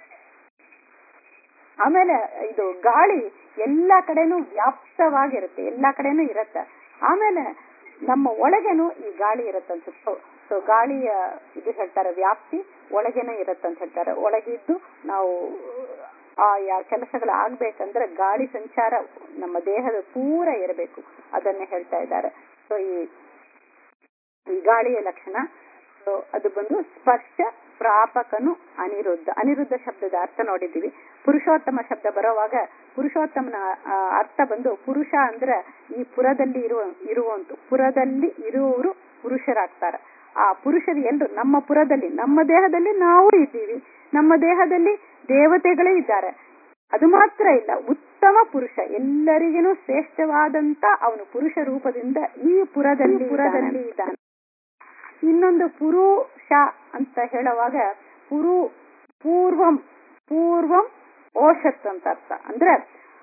ಆಮೇಲೆ ಇದು ಗಾಳಿ ಎಲ್ಲಾ ಕಡೆನೂ ವ್ಯಾಪ್ತವಾಗಿರುತ್ತೆ ಎಲ್ಲಾ ಕಡೆನೂ ಇರುತ್ತೆ ಆಮೇಲೆ ನಮ್ಮ ಒಳಗೇನು ಈ ಗಾಳಿ ಇರತ್ತಂತ ಸೊ ಗಾಳಿಯ ಇದು ಹೇಳ್ತಾರೆ ವ್ಯಾಪ್ತಿ ಒಳಗೇನೆ ಇರತ್ತಂತ ಹೇಳ್ತಾರೆ ಒಳಗಿದ್ದು ನಾವು ಆ ಯಾ ಕೆಲಸಗಳು ಆಗ್ಬೇಕಂದ್ರೆ ಗಾಳಿ ಸಂಚಾರ ನಮ್ಮ ದೇಹದ ಪೂರ ಇರಬೇಕು ಅದನ್ನೇ ಹೇಳ್ತಾ ಇದ್ದಾರೆ ಸೊ ಈ ಈ ಗಾಳಿಯ ಲಕ್ಷಣ ಸೊ ಅದು ಬಂದು ಸ್ಪರ್ಶ ಪ್ರಾಪಕನು ಅನಿರುದ್ಧ ಅನಿರುದ್ಧ ಶಬ್ದದ ಅರ್ಥ ನೋಡಿದ್ದೀವಿ ಪುರುಷೋತ್ತಮ ಶಬ್ದ ಬರೋವಾಗ ಪುರುಷೋತ್ತಮನ ಅರ್ಥ ಬಂದು ಪುರುಷ ಅಂದ್ರೆ ಈ ಪುರದಲ್ಲಿ ಇರುವ ಇರುವಂತು ಪುರದಲ್ಲಿ ಇರುವವರು ಪುರುಷರಾಗ್ತಾರೆ ಆ ಪುರುಷರು ಎಲ್ರು ನಮ್ಮ ಪುರದಲ್ಲಿ ನಮ್ಮ ದೇಹದಲ್ಲಿ ನಾವು ಇದ್ದೀವಿ ನಮ್ಮ ದೇಹದಲ್ಲಿ ದೇವತೆಗಳೇ ಇದ್ದಾರೆ ಅದು ಮಾತ್ರ ಇಲ್ಲ ಉತ್ತಮ ಪುರುಷ ಎಲ್ಲರಿಗೂ ಶ್ರೇಷ್ಠವಾದಂತ ಅವನು ಪುರುಷ ರೂಪದಿಂದ ಈ ಪುರದಲ್ಲಿ ಪುರದಲ್ಲಿ ಇದ್ದಾನೆ ಇನ್ನೊಂದು ಪುರುಷ ಅಂತ ಹೇಳುವಾಗ ಪುರು ಪೂರ್ವಂ ಪೂರ್ವಂ ಓಷತ್ ಅಂತ ಅರ್ಥ ಅಂದ್ರೆ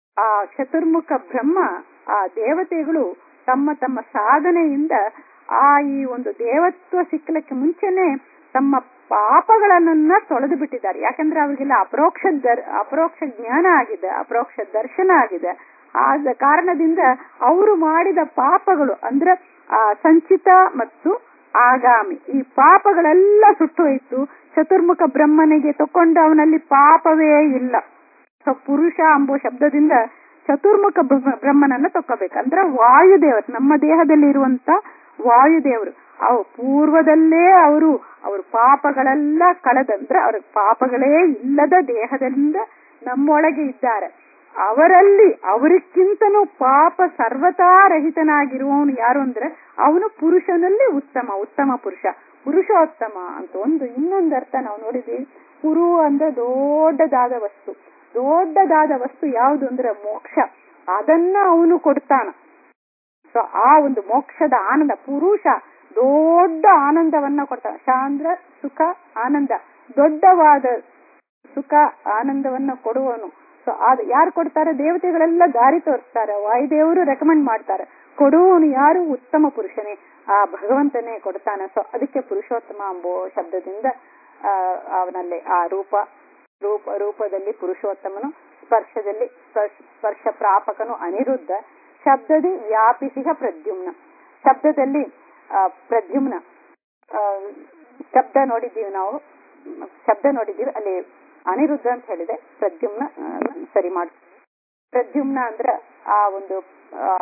ಆ ಚತುರ್ಮುಖ ಬ್ರಹ್ಮ ಆ ದೇವತೆಗಳು ತಮ್ಮ ತಮ್ಮ ಸಾಧನೆಯಿಂದ ಆ ಈ ಒಂದು ದೇವತ್ವ ಸಿಕ್ಕಲಿಕ್ಕೆ ಮುಂಚೆನೆ ತಮ್ಮ ಪಾಪಗಳನ್ನ ತೊಳೆದು ಬಿಟ್ಟಿದ್ದಾರೆ ಯಾಕಂದ್ರೆ ಅವರಿಗೆಲ್ಲ ಅಪರೋಕ್ಷ ದರ್ ಅಪರೋಕ್ಷ ಜ್ಞಾನ ಆಗಿದೆ ಅಪರೋಕ್ಷ ದರ್ಶನ ಆಗಿದೆ ಆದ ಕಾರಣದಿಂದ ಅವರು ಮಾಡಿದ ಪಾಪಗಳು ಅಂದ್ರೆ ಆ ಸಂಚಿತ ಮತ್ತು ಆಗಾಮಿ ಈ ಪಾಪಗಳೆಲ್ಲ ಸುಟ್ಟು ಹೋಯ್ತು ಚತುರ್ಮುಖ ಬ್ರಹ್ಮನಿಗೆ ತಕೊಂಡು ಅವನಲ್ಲಿ ಪಾಪವೇ ಇಲ್ಲ ಸೊ ಪುರುಷ ಎಂಬುವ ಶಬ್ದದಿಂದ ಚತುರ್ಮುಖ ಬ್ರಹ್ಮ- ಬ್ರಹ್ಮನನ್ನ ತಕ್ಕೋಬೇಕು ಅಂದ್ರೆ ವಾಯುದೇವರು ನಮ್ಮ ದೇಹದಲ್ಲಿ ಇರುವಂತ ವಾಯುದೇವರು ಅವು ಪೂರ್ವದಲ್ಲೇ ಅವರು ಅವ್ರ ಪಾಪಗಳೆಲ್ಲ ಕಳೆದಂದ್ರೆ ಅವ್ರ ಪಾಪಗಳೇ ಇಲ್ಲದ ದೇಹದಿಂದ ನಮ್ಮೊಳಗೆ ಇದ್ದಾರೆ ಅವರಲ್ಲಿ ಅವರಿಗಿಂತನೂ ಪಾಪ ಸರ್ವತಾ ರಹಿತನಾಗಿರುವವನು ಯಾರು ಅಂದ್ರೆ ಅವನು ಪುರುಷನಲ್ಲಿ ಉತ್ತಮ ಉತ್ತಮ ಪುರುಷ ಪುರುಷೋತ್ತಮ ಅಂತ ಒಂದು ಇನ್ನೊಂದು ಅರ್ಥ ನಾವು ನೋಡಿದ್ವಿ ಪುರು ಅಂದ್ರೆ ದೊಡ್ಡದಾದ ವಸ್ತು ದೊಡ್ಡದಾದ ವಸ್ತು ಯಾವುದು ಅಂದ್ರೆ ಮೋಕ್ಷ ಅದನ್ನ ಅವನು ಕೊಡ್ತಾನ ಸೊ ಆ ಒಂದು ಮೋಕ್ಷದ ಆನಂದ ಪುರುಷ ದೊಡ್ಡ ಆನಂದವನ್ನ ಕೊಡ್ತಾನೆ ಶಾಂದ್ರ ಸುಖ ಆನಂದ ದೊಡ್ಡವಾದ ಸುಖ ಆನಂದವನ್ನ ಕೊಡುವವನು ಸೊ ಅದು ಯಾರು ಕೊಡ್ತಾರೆ ದೇವತೆಗಳೆಲ್ಲ ದಾರಿ ತೋರಿಸ್ತಾರೆ ವಾಯುದೇವರು ರೆಕಮೆಂಡ್ ಮಾಡ್ತಾರೆ ಕೊಡುವವನು ಯಾರು ಉತ್ತಮ ಪುರುಷನೇ ಆ ಭಗವಂತನೇ ಕೊಡ್ತಾನೆ ಸೊ ಅದಕ್ಕೆ ಪುರುಷೋತ್ತಮ ಎಂಬೋ ಶಬ್ದದಿಂದ ಆ ಅವನಲ್ಲಿ ಆ ರೂಪ ರೂಪ ರೂಪದಲ್ಲಿ ಪುರುಷೋತ್ತಮನು ಸ್ಪರ್ಶದಲ್ಲಿ ಸ್ಪರ್ಶ ಸ್ಪರ್ಶ ಪ್ರಾಪಕನು ಅನಿರುದ್ಧ ಶಬ್ದದಿ ವ್ಯಾಪಿಸಿಹ ಪ್ರದ್ಯುಮ್ನ ಶಬ್ದದಲ್ಲಿ ಆ, ಪ್ರದ್ಯುಮ್ನ ಆ, ಶಬ್ದ ನೋಡಿದ್ದೀವಿ ನಾವು ಮ್, ಶಬ್ದ ನೋಡಿದ್ದೀವಿ ಅಲ್ಲಿ ಅನಿರುದ್ಧ ಅಂತ ಹೇಳಿದೆ ಪ್ರದ್ಯುಮ್ನ ಆ, ಸರಿ ಮಾಡಿ ಪ್ರದ್ಯುಮ್ನ ಅಂದ್ರೆ ಆ ಒಂದು ಆ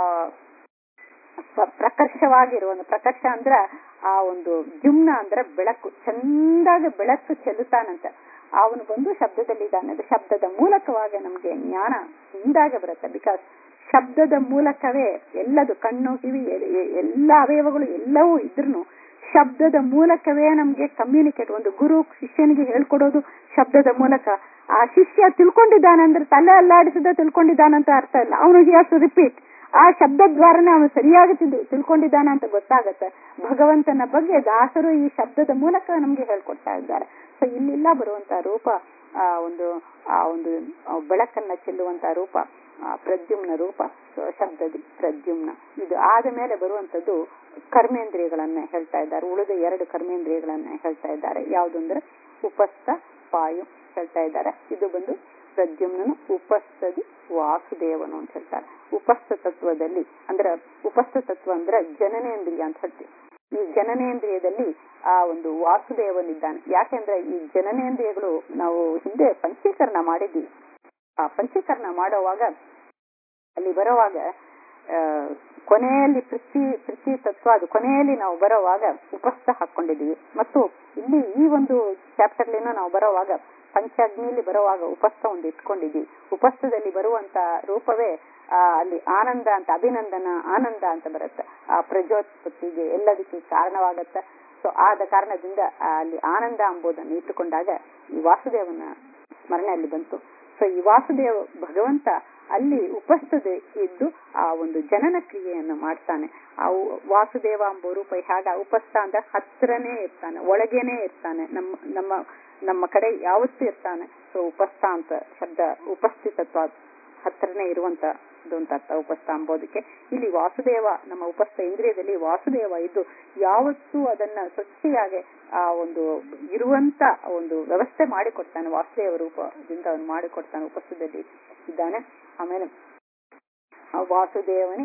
ಸ- ಪ್ರಕರ್ಷವಾಗಿರುವ ಒಂದು ಪ್ರಕರ್ಷ ಅಂದ್ರ ಆ ಒಂದು ಜುಮ್ನ ಅಂದ್ರೆ ಬೆಳಕು ಚಂದಾಗಿ ಬೆಳಕು ಚೆಲ್ಲುತ್ತಾನಂತ ಅವನು ಬಂದು ಶಬ್ದದಲ್ಲಿ ಇದ್ದಾನೆ ಅದು ಶಬ್ದದ ಮೂಲಕವಾಗಿ ನಮ್ಗೆ ಜ್ಞಾನ ಹಿಂದಾಗ ಬರುತ್ತೆ ಬಿಕಾಸ್ ಶಬ್ದದ ಮೂಲಕವೇ ಎಲ್ಲದು ಕಣ್ಣು ಕಿವಿ ಎ- ಎ- ಎಲ್ಲ ಅವಯವಗಳು ಎಲ್ಲವೂ ಇದ್ರೂ ಶಬ್ದದ ಮೂಲಕವೇ ನಮ್ಗೆ ಕಮ್ಯುನಿಕೇಟ್ ಒಂದು ಗುರು ಶಿಷ್ಯನಿಗೆ ಹೇಳ್ಕೊಡೋದು ಶಬ್ದದ ಮೂಲಕ ಆ ಶಿಷ್ಯ ತಿಳ್ಕೊಂಡಿದ್ದಾನೆ ಅಂದ್ರೆ ತಲೆ ಅಲ್ಲಾಡಿಸದ ತಿಳ್ಕೊಂಡಿದ್ದಾನಂತ ಅರ್ಥ ಇಲ್ಲ ಅವನಿಗೆ ಹ್ಯಾಸ್ ಟು ರಿಪೀಟ್ ಆ ಶಬ್ದ ದ್ವಾರನೇ ಅವನು ಸರಿಯಾಗಿ ತಿಳ್- ತಿಳ್ಕೊಂಡಿದ್ದಾನೆ ಅಂತ ಗೊತ್ತಾಗತ್ತೆ ಭಗವಂತನ ಬಗ್ಗೆ ದಾಸರು ಈ ಶಬ್ದದ ಮೂಲಕ ನಮ್ಗೆ ಹೇಳ್ಕೊಡ್ತಾ ಇದ್ದಾರೆ ಸೊ ಇಲ್ಲೆಲ್ಲ ಬರುವಂತ ರೂಪ ಆ ಒಂದು ಆ ಒಂದು ಆ ಬೆಳಕನ್ನ ಚೆಲ್ಲುವಂತ ರೂಪ ಆ ಪ್ರದ್ಯುಮ್ನ ರೂಪ ಸೊ ಶಬ್ದದಿ ಪ್ರದ್ಯುಮ್ನ ಇದು ಆದ ಮೇಲೆ ಬರುವಂತದ್ದು ಕರ್ಮೇಂದ್ರಿಯಗಳನ್ನ ಹೇಳ್ತಾ ಇದ್ದಾರೆ ಉಳಿದ ಎರಡು ಕರ್ಮೇಂದ್ರಿಯಗಳನ್ನ ಹೇಳ್ತಾ ಇದ್ದಾರೆ ಯಾವ್ದಂದ್ರೆ ಉಪಸ್ಥ ಪಾಯು ಹೇಳ್ತಾ ಇದ್ದಾರೆ ಇದು ಬಂದು ಪ್ರದ್ಯುಮ್ನನು ಉಪಸ್ಥದಿ ವಾಸುದೇವನು ಅಂತ ಹೇಳ್ತಾರೆ ಉಪಸ್ಥ ತತ್ವದಲ್ಲಿ ಅಂದ್ರೆ ಉಪಸ್ಥ ತತ್ವ ಅಂದ್ರೆ ಜನನೇಂದ್ರಿಯ ಅಂತ ಹೇಳ್ತೀವಿ ಈ ಜನನೇಂದ್ರಿಯದಲ್ಲಿ ಆ ಒಂದು ವಾಸುದೇವನಿದ್ದಾನೆ ಯಾಕೆಂದ್ರೆ ಈ ಜನನೇಂದ್ರಿಯಗಳು ನಾವು ಹಿಂದೆ ಪಂಚೀಕರಣ ಮಾಡಿದ್ದೀವಿ ಆ ಪಂಚೀಕರಣ ಮಾಡುವಾಗ ಅಲ್ಲಿ ಬರುವಾಗ ಆ, ಕೊನೆಯಲ್ಲಿ ಪೃಥ್ವಿ ಪೃಥ್ವಿ ತತ್ವ ಅದು ಕೊನೆಯಲ್ಲಿ ನಾವು ಬರುವಾಗ ಉಪಸ್ಥ ಹಾಕೊಂಡಿದ್ದೀವಿ ಮತ್ತು ಇಲ್ಲಿ ಈ ಒಂದು ಚಾಪ್ಟರ್ಲಿನೂ ನಾವು ಬರುವಾಗ ಪಂಚಾಗ್ನಿಯಲ್ಲಿ ಬರುವಾಗ ಉಪಸ್ಥ ಒಂದು ಇಟ್ಕೊಂಡಿದ್ವಿ ಉಪಸ್ಥದಲ್ಲಿ ಬರುವಂತ ರೂಪವೇ ಆ ಅಲ್ಲಿ ಆನಂದ ಅಂತ ಅಭಿನಂದನ ಆನಂದ ಅಂತ ಬರುತ್ತೆ ಆ ಪ್ರಜೋತ್ಪತ್ತಿಗೆ ಎಲ್ಲದಕ್ಕೆ ಕಾರಣವಾಗತ್ತೆ ಸೊ ಆದ ಕಾರಣದಿಂದ ಆ ಅಲ್ಲಿ ಆನಂದ ಎಂಬುದನ್ನು ಇಟ್ಟುಕೊಂಡಾಗ ಈ ವಾಸುದೇವನ ಸ್ಮರಣೆ ಅಲ್ಲಿ ಬಂತು ಸೊ ಈ ವಾಸುದೇವ ಭಗವಂತ ಅಲ್ಲಿ ಉಪಸ್ಥಿತ ಇದ್ದು ಆ ಒಂದು ಜನನ ಕ್ರಿಯೆಯನ್ನು ಮಾಡ್ತಾನೆ ಆ ಉ- ವಾಸುದೇವ ಎಂಬ ರೂಪ ಹೇಗ ಉಪಸ್ಥ ಅಂದ್ರೆ ಹತ್ರನೇ ಇರ್ತಾನೆ ಒಳಗೇನೆ ಇರ್ತಾನೆ ನಮ್ಮ ನಮ್ಮ ನಮ್ಮ ಕಡೆ ಯಾವತ್ತೂ ಇರ್ತಾನೆ ಸೊ ಉಪಸ್ಥ ಅಂತ ಶಬ್ದ ಉಪಸ್ಥಿತತ್ವ ಹತ್ರನೇ ಇರುವಂತ ಅಂತ ಅರ್ಥ ಉಪಸ್ಥ ಅಂಬೋದಕ್ಕೆ ಇಲ್ಲಿ ವಾಸುದೇವ ನಮ್ಮ ಉಪಸ್ಥ ಇಂದ್ರಿಯದಲ್ಲಿ ವಾಸುದೇವ ಇದ್ದು ಯಾವತ್ತೂ ಅದನ್ನ ಸ್ವಚ್ಛೆಯಾಗಿ ಆ ಒಂದು ಇರುವಂತ ಒಂದು ವ್ಯವಸ್ಥೆ ಮಾಡಿಕೊಡ್ತಾನೆ ವಾಸುದೇವ ರೂಪದಿಂದ ಅವನು ಮಾಡಿಕೊಡ್ತಾನೆ ಉಪಸ್ಥದಲ್ಲಿ ಇದ್ದಾನೆ ಆಮೇಲೆ ಆ ವಾಸುದೇವನಿ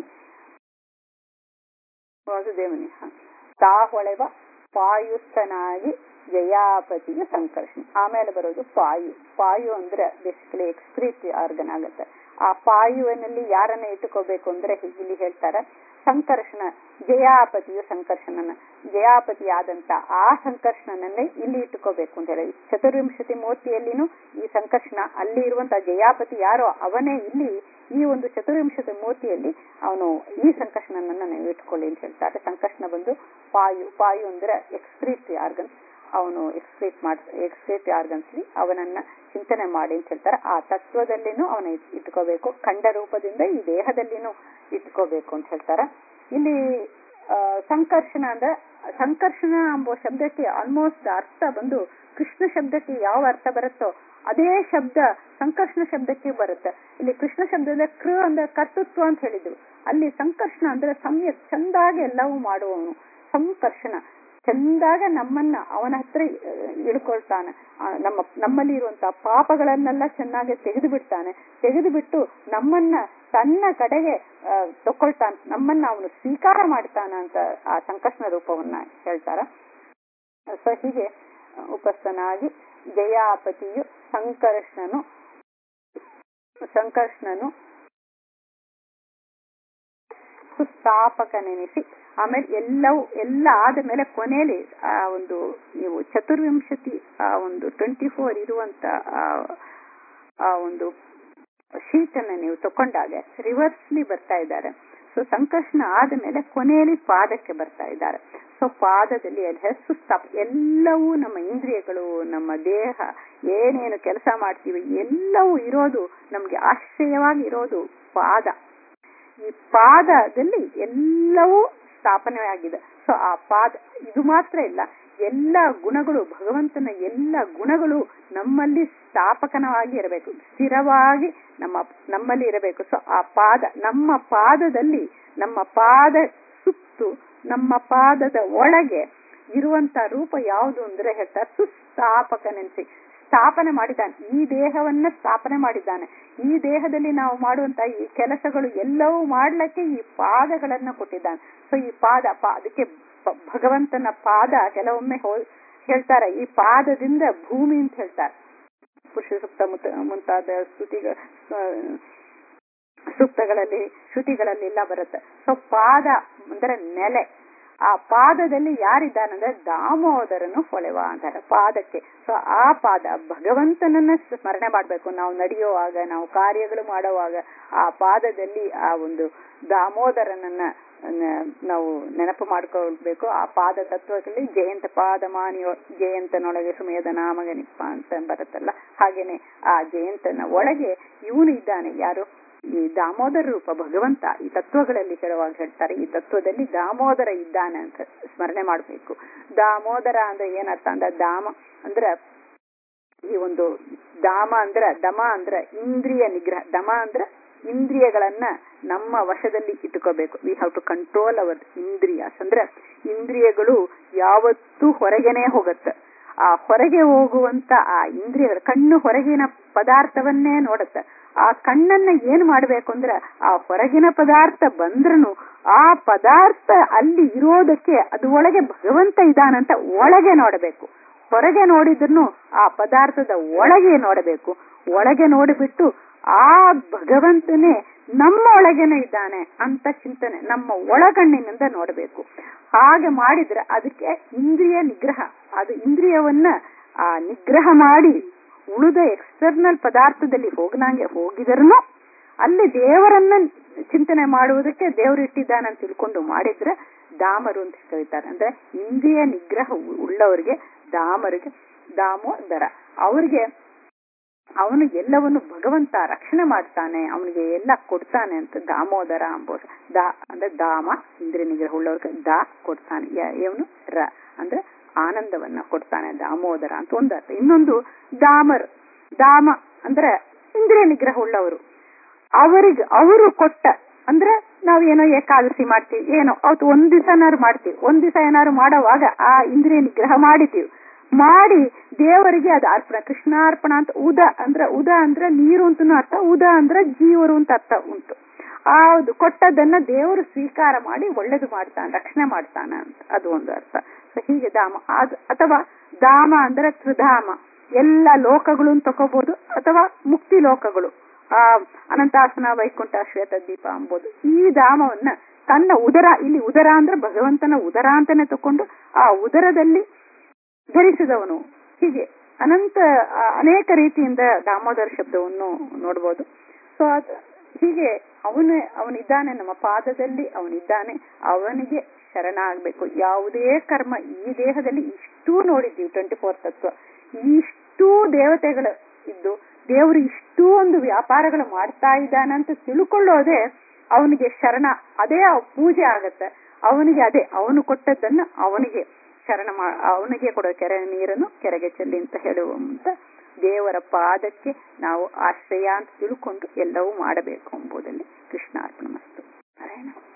ವಾಸುದೇವನಿ ಹ. ತಾ ಹೊಳೆವ ಪಾಯುಸ್ಥನಾಗಿ ಜಯಾಪತಿಗೆ ಸಂಕರ್ಷಣ ಆಮೇಲೆ ಬರೋದು ಪಾಯು ಪಾಯು ಅಂದ್ರೆ ಬೇಸಿಕಲಿ ಎಕ್ಸ್ಕ್ರೀಟ್ ಆರ್ಗನ್ ಆಗುತ್ತೆ ಆ ಪಾಯುವಿನಲ್ಲಿ ಯಾರನ್ನ ಇಟ್ಟುಕೋಬೇಕು ಅಂದ್ರೆ ಹೀಗೆ ಇಲ್ಲಿ ಹೇಳ್ತಾರೆ ಸಂಕರ್ಷಣ ಜಯಾಪತಿಯು ಸಂಕರ್ಷಣನ ಜಯಾಪತಿ ಆದಂತ ಆ ಸಂಕರ್ಷಣನನ್ನೇ ಇಲ್ಲಿ ಇಟ್ಟುಕೋಬೇಕು ಅಂತ ಹೇಳಿ ಚತುರ್ವಿಂಶತಿ ಮೂರ್ತಿಯಲ್ಲಿನೂ ಈ ಸಂಕರ್ಷಣ ಅಲ್ಲಿ ಇರುವಂತ ಜಯಾಪತಿ ಯಾರೋ ಅವನೇ ಇಲ್ಲಿ ಈ ಒಂದು ಚತುರ್ವಿಂಶತಿ ಮೂರ್ತಿಯಲ್ಲಿ ಅವನು ಈ ಸಂಕರ್ಷಣನನ್ನ ನೀವು ಇಟ್ಕೊಳ್ಳಿ ಅಂತ ಹೇಳ್ತಾರೆ ಸಂಕರ್ಷಣ ಬಂದು ಪಾಯು ಪಾಯು ಅಂದ್ರೆ ಎಕ್ಸ್ಕ್ರೀಟ್ ಆರ್ಗನ್ ಅವನು ಎಕ್ಸ್ಕ್ರೀಟ್ ಮಾಡ್ ಎಕ್ಸ್ಕ್ರೀಟ್ ಆರ್ಗನ್ಸ್ ಅವನನ್ನ ಚಿಂತನೆ ಮಾಡಿ ಅಂತ ಹೇಳ್ತಾರೆ ಆ ತತ್ವದಲ್ಲಿನೂ ಅವನ ಇಟ್- ಇಟ್ಕೋಬೇಕು ಖಂಡ ರೂಪದಿಂದ ಈ ದೇಹದಲ್ಲಿನೂ ಇಟ್ಕೋಬೇಕು ಅಂತ ಹೇಳ್ತಾರೆ ಇಲ್ಲಿ ಆ, ಸಂಕರ್ಷಣ ಅಂದ್ರೆ ಸಂಕರ್ಷಣ ಎಂಬ ಶಬ್ದಕ್ಕೆ ಆಲ್ಮೋಸ್ಟ್ ಅರ್ಥ ಬಂದು ಕೃಷ್ಣ ಶಬ್ದಕ್ಕೆ ಯಾವ ಅರ್ಥ ಬರುತ್ತೋ ಅದೇ ಶಬ್ದ ಸಂಕರ್ಷಣ ಶಬ್ದಕ್ಕೆ ಬರುತ್ತೆ ಇಲ್ಲಿ ಕೃಷ್ಣ ಶಬ್ದದ ಕೃ ಅಂದ್ರೆ ಕರ್ತೃತ್ವ ಅಂತ ಹೇಳಿದ್ರು ಅಲ್ಲಿ ಸಂಕರ್ಷಣ ಅಂದ್ರೆ ಸಮಯ ಚಂದಾಗಿ ಎಲ್ಲವೂ ಮಾಡುವವನು ಸಂಕರ್ಷಣ ಚಂದಾಗ ನಮ್ಮನ್ನ ಅವನ ಹತ್ರ ಇಳ್ಕೊಳ್ತಾನೆ ನಮ್ಮ ನಮ್ಮಲ್ಲಿ ಇರುವಂತಹ ಪಾಪಗಳನ್ನೆಲ್ಲ ಚೆನ್ನಾಗಿ ತೆಗೆದು ಬಿಡ್ತಾನೆ ತೆಗೆದು ಬಿಟ್ಟು ನಮ್ಮನ್ನ ತನ್ನ ಕಡೆಗೆ ತಕೊಳ್ತಾನೆ ನಮ್ಮನ್ನ ಅವನು ಸ್ವೀಕಾರ ಮಾಡ್ತಾನ ಅಂತ ಆ ಸಂಕರ್ಷಣ ರೂಪವನ್ನ ಹೇಳ್ತಾರ ಸೊ ಹೀಗೆ ಉಪಸ್ಥನಾಗಿ ಜಯಾಪತಿಯು ಸಂಕರ್ಷಣನು ಸಂಕರ್ಷಣನು ಸುಸ್ಥಾಪಕನೆನಿಸಿ ಆಮೇಲೆ ಎಲ್ಲವೂ ಎಲ್ಲ ಆದ ಮೇಲೆ ಕೊನೆಯಲ್ಲಿ ಆ ಒಂದು ನೀವು ಚತುರ್ವಿಂಶತಿ ಆ ಒಂದು ಟ್ವೆಂಟಿ ಫೋರ್ ಇರುವಂತ ಆ ಒಂದು ಶೀಟ್ ಅನ್ನ ನೀವು ತಕೊಂಡಾಗ ರಿವರ್ಸ್ಲಿ ಬರ್ತಾ ಇದ್ದಾರೆ ಸೊ ಸಂಕರ್ಷಣ ಆದ ಮೇಲೆ ಕೊನೆಯಲ್ಲಿ ಪಾದಕ್ಕೆ ಬರ್ತಾ ಇದ್ದಾರೆ ಸೊ ಪಾದದಲ್ಲಿ ಅಲ್ಲಿ ಹೆಸರು ಸ್ಥಾಪ ಎಲ್ಲವೂ ನಮ್ಮ ಇಂದ್ರಿಯಗಳು ನಮ್ಮ ದೇಹ ಏನೇನು ಕೆಲಸ ಮಾಡ್ತೀವಿ ಎಲ್ಲವೂ ಇರೋದು ನಮ್ಗೆ ಆಶ್ರಯವಾಗಿ ಇರೋದು ಪಾದ ಈ ಪಾದದಲ್ಲಿ ಎಲ್ಲವೂ ಸ್ಥಾಪನೆ ಆಗಿದೆ ಸೊ ಆ ಪಾದ ಇದು ಮಾತ್ರ ಇಲ್ಲ ಎಲ್ಲ ಗುಣಗಳು ಭಗವಂತನ ಎಲ್ಲ ಗುಣಗಳು ನಮ್ಮಲ್ಲಿ ಸ್ಥಾಪಕನವಾಗಿ ಇರಬೇಕು ಸ್ಥಿರವಾಗಿ ನಮ್ಮ ನಮ್ಮಲ್ಲಿ ಇರಬೇಕು ಸೊ ಆ ಪಾದ ನಮ್ಮ ಪಾದದಲ್ಲಿ ನಮ್ಮ ಪಾದ ಸುತ್ತು ನಮ್ಮ ಪಾದದ ಒಳಗೆ ಇರುವಂತ ರೂಪ ಯಾವುದು ಅಂದ್ರೆ ಹೇಳ್ತಾರೆ ಸುಸ್ಥಾಪಕನೆನ್ಸಿ ಸ್ಥಾಪನೆ ಮಾಡಿದ್ದಾನೆ ಈ ದೇಹವನ್ನ ಸ್ಥಾಪನೆ ಮಾಡಿದ್ದಾನೆ ಈ ದೇಹದಲ್ಲಿ ನಾವು ಮಾಡುವಂತ ಈ ಕೆಲಸಗಳು ಎಲ್ಲವೂ ಮಾಡ್ಲಿಕ್ಕೆ ಈ ಪಾದಗಳನ್ನ ಕೊಟ್ಟಿದ್ದಾನೆ ಸೊ ಈ ಪಾದ ಅದಕ್ಕೆ ಭಗವಂತನ ಪಾದ ಕೆಲವೊಮ್ಮೆ ಹೇಳ್ತಾರೆ ಈ ಪಾದದಿಂದ ಭೂಮಿ ಅಂತ ಹೇಳ್ತಾರೆ ಪುರುಷ ಸೂಕ್ತ ಮುಂತಾದ ಸ್ತುತಿಗಳ ಸೂಕ್ತಗಳಲ್ಲಿ ಶ್ರುತಿಗಳಲ್ಲಿ ಎಲ್ಲ ಬರುತ್ತೆ ಸೊ ಪಾದ ಅಂದ್ರೆ ನೆಲೆ ಆ ಪಾದದಲ್ಲಿ ಯಾರಿದ್ದಾನಂದ್ರೆ ದಾಮೋದರನು ಹೊಳೆವ ಅಂತಾರೆ ಪಾದಕ್ಕೆ ಸೊ ಆ ಪಾದ ಭಗವಂತನನ್ನ ಸ್ಮರಣೆ ಮಾಡ್ಬೇಕು ನಾವು ನಡೆಯುವಾಗ ನಾವು ಕಾರ್ಯಗಳು ಮಾಡುವಾಗ ಆ ಪಾದದಲ್ಲಿ ಆ ಒಂದು ದಾಮೋದರನನ್ನ ನಾವು ನೆನಪು ಮಾಡ್ಕೊಳ್ಬೇಕು ಆ ಪಾದ ತತ್ವದಲ್ಲಿ ಜಯಂತ ಪಾದ ಮಾನಿಯೋ ಜಯಂತನೊಳಗೆ ಸುಮೇಧ ನಾಮಗನಿಪ್ಪ ಅಂತ ಬರುತ್ತಲ್ಲ ಹಾಗೇನೆ ಆ ಜಯಂತನ ಒಳಗೆ ಇವನು ಇದ್ದಾನೆ ಯಾರು ಈ ದಾಮೋದರ ರೂಪ ಭಗವಂತ ಈ ತತ್ವಗಳಲ್ಲಿ ಹೇಳುವಾಗ ಹೇಳ್ತಾರೆ ಈ ತತ್ವದಲ್ಲಿ ದಾಮೋದರ ಇದ್ದಾನೆ ಅಂತ ಸ್ಮರಣೆ ಮಾಡ್ಬೇಕು ದಾಮೋದರ ಅಂದ್ರೆ ಏನರ್ಥ ಅಂದ್ರ ದಾಮ ಅಂದ್ರ ಈ ಒಂದು ದಾಮ ಅಂದ್ರ ದಮ ಅಂದ್ರ ಇಂದ್ರಿಯ ನಿಗ್ರಹ ದಮ ಅಂದ್ರ ಇಂದ್ರಿಯಗಳನ್ನ ನಮ್ಮ ವಶದಲ್ಲಿ ಇಟ್ಕೋಬೇಕು we have to control our ಇಂದ್ರಿಯಾಸ್ ಅಂದ್ರೆ ಇಂದ್ರಿಯಗಳು ಯಾವತ್ತೂ ಹೊರಗೆನೆ ಹೋಗತ್ತೆ ಆ ಹೊರಗೆ ಹೋಗುವಂತ ಆ ಇಂದ್ರಿಯಗಳು ಕಣ್ಣು ಹೊರಗಿನ ಪದಾರ್ಥವನ್ನೇ ನೋಡುತ್ತೆ ಆ ಕಣ್ಣನ್ನ ಏನ್ ಮಾಡ್ಬೇಕು ಅಂದ್ರೆ ಆ ಹೊರಗಿನ ಪದಾರ್ಥ ಬಂದ್ರೂ ಆ ಪದಾರ್ಥ ಅಲ್ಲಿ ಇರೋದಕ್ಕೆ ಅದು ಒಳಗೆ ಭಗವಂತ ಇದಾನಂತ ಒಳಗೆ ನೋಡಬೇಕು ಹೊರಗೆ ನೋಡಿದ್ರು ಆ ಪದಾರ್ಥದ ಒಳಗೆ ನೋಡಬೇಕು ಒಳಗೆ ನೋಡಿಬಿಟ್ಟು ಆ ಭಗವಂತನೇ ನಮ್ಮ ಒಳಗೇನೆ ಇದ್ದಾನೆ ಅಂತ ಚಿಂತನೆ ನಮ್ಮ ಒಳಗಣ್ಣಿನಿಂದ ನೋಡಬೇಕು ಹಾಗೆ ಮಾಡಿದ್ರೆ ಅದಕ್ಕೆ ಇಂದ್ರಿಯ ನಿಗ್ರಹ ಅದು ಇಂದ್ರಿಯವನ್ನ ಆ ನಿಗ್ರಹ ಮಾಡಿ ಉಳಿದ ಎಕ್ಸ್ಟರ್ನಲ್ ಪದಾರ್ಥದಲ್ಲಿ ಹೋಗನಂಗೆ ಹೋಗಿದ್ರು ಅಲ್ಲಿ ದೇವರನ್ನ ಚಿಂತನೆ ಮಾಡುವುದಕ್ಕೆ ದೇವರು ಇಟ್ಟಿದ್ದಾನಂತ ತಿಳ್ಕೊಂಡು ಮಾಡಿದ್ರೆ ದಾಮರು ಅಂತ ಕರೀತಾರೆ ಅಂದ್ರೆ ಇಂದ್ರಿಯ ನಿಗ್ರಹ ಉಳ್ಳವರಿಗೆ ದಾಮರಿಗೆ ದಾಮೋದರ ಅವ್ರಿಗೆ ಅವನು ಎಲ್ಲವನ್ನು ಭಗವಂತ ರಕ್ಷಣೆ ಮಾಡ್ತಾನೆ ಅವನಿಗೆ ಎಲ್ಲ ಕೊಡ್ತಾನೆ ಅಂತ ದಾಮೋದರ ಅಂಬೋದು ದಾ ಅಂದ್ರೆ ದಾಮ ಇಂದ್ರಿಯ ನಿಗ್ರಹ ಉಳ್ಳವ್ರಿಗೆ ದಾ ಕೊಡ್ತಾನೆ ಇವನು ರ ಅಂದ್ರೆ ಆನಂದವನ್ನ ಕೊಡ್ತಾನೆ ದಾಮೋದರ ಅಂತ ಒಂದು ಅರ್ಥ ಇನ್ನೊಂದು ದಾಮರ್ ದಾಮ ಅಂದ್ರೆ ಇಂದ್ರಿಯ ನಿಗ್ರಹ ಉಳ್ಳವರು ಅವರಿಗೆ ಅವರು ಕೊಟ್ಟ ಅಂದ್ರೆ ನಾವೇನೋ ಏಕಾದಶಿ ಮಾಡ್ತೀವಿ ಏನೋ ಅವತ್ತು ಒಂದ್ ದಿವಸ ಏನಾದ್ರು ಮಾಡ್ತೀವಿ ಒಂದ್ ದಿವಸ ಏನಾದ್ರು ಮಾಡೋವಾಗ ಆ ಇಂದ್ರಿಯ ನಿಗ್ರಹ ಮಾಡಿದ್ದೀವಿ ಮಾಡಿ ದೇವರಿಗೆ ಅದು ಅರ್ಪಣ ಕೃಷ್ಣಾರ್ಪಣ ಅಂತ ಉದ ಅಂದ್ರೆ ಉದ ಅಂದ್ರೆ ನೀರು ಅಂತ ಅರ್ಥ ಉದ ಅಂದ್ರೆ ಜೀವರು ಅಂತ ಅರ್ಥ ಉಂಟು ಅದು ಕೊಟ್ಟದನ್ನ ದೇವರು ಸ್ವೀಕಾರ ಮಾಡಿ ಒಳ್ಳೇದು ಮಾಡ್ತಾನೆ ರಕ್ಷಣೆ ಮಾಡ್ತಾನ ಅಂತ ಅದು ಒಂದು ಅರ್ಥ ಸೊ ಹೀಗೆ ಧಾಮ ಅದು ಅಥವಾ ಧಾಮ ಅಂದ್ರೆ ತ್ರಿಧಾಮ ಎಲ್ಲ ಲೋಕಗಳು ತಕೋಬಹುದು ಅಥವಾ ಮುಕ್ತಿ ಲೋಕಗಳು ಆ ಅನಂತಾಸನ ವೈಕುಂಠ ಶ್ವೇತ ದೀಪ ಅಂಬೋದು ಈ ಧಾಮವನ್ನ ತನ್ನ ಉದರ ಇಲ್ಲಿ ಉದರ ಅಂದ್ರೆ ಭಗವಂತನ ಉದರ ಅಂತಾನೆ ತಕೊಂಡು ಆ ಉದರದಲ್ಲಿ ಧರಿಸಿದವನು ಹೀಗೆ ಅನಂತ ಅನೇಕ ರೀತಿಯಿಂದ ದಾಮೋದರ ಶಬ್ದವನ್ನು ನೋಡ್ಬೋದು ಸೊ ಅದು ಹೀಗೆ ಅವನು ಅವನಿದ್ದಾನೆ ನಮ್ಮ ಪಾದದಲ್ಲಿ ಅವನಿದ್ದಾನೆ ಅವನಿಗೆ ಶರಣ ಆಗ್ಬೇಕು ಯಾವುದೇ ಕರ್ಮ ಈ ದೇಹದಲ್ಲಿ ಇಷ್ಟೂ ನೋಡಿದ್ದೀವಿ ಟ್ವೆಂಟಿ ಫೋರ್ ತತ್ವ ಇಷ್ಟೂ ದೇವತೆಗಳು ಇದ್ದು ದೇವರು ಇಷ್ಟೂ ಒಂದು ವ್ಯಾಪಾರಗಳು ಮಾಡ್ತಾ ಇದ್ದಾನಂತ ತಿಳ್ಕೊಳ್ಳೋದೇ ಅವನಿಗೆ ಶರಣ ಅದೇ ಪೂಜೆ ಆಗತ್ತೆ ಅವನಿಗೆ ಅದೇ ಅವನು ಕೊಟ್ಟದ್ದನ್ನ ಅವನಿಗೆ ಶರಣ ಅವನಿಗೆ ಕೊಡೋ ಕೆರೆ ನೀರನ್ನು ಕೆರೆಗೆ ಚೆಲ್ಲಿ ಅಂತ ಹೇಳುವಂತ ದೇವರ ಪಾದಕ್ಕೆ ನಾವು ಆಶ್ರಯ ಅಂತ ತಿಳ್ಕೊಂಡು ಎಲ್ಲವೂ ಮಾಡಬೇಕು ಎಂಬುದನ್ನು ಕೃಷ್ಣಾರ್ಪಣ ಮಸ್ತು ನಾರಾಯಣ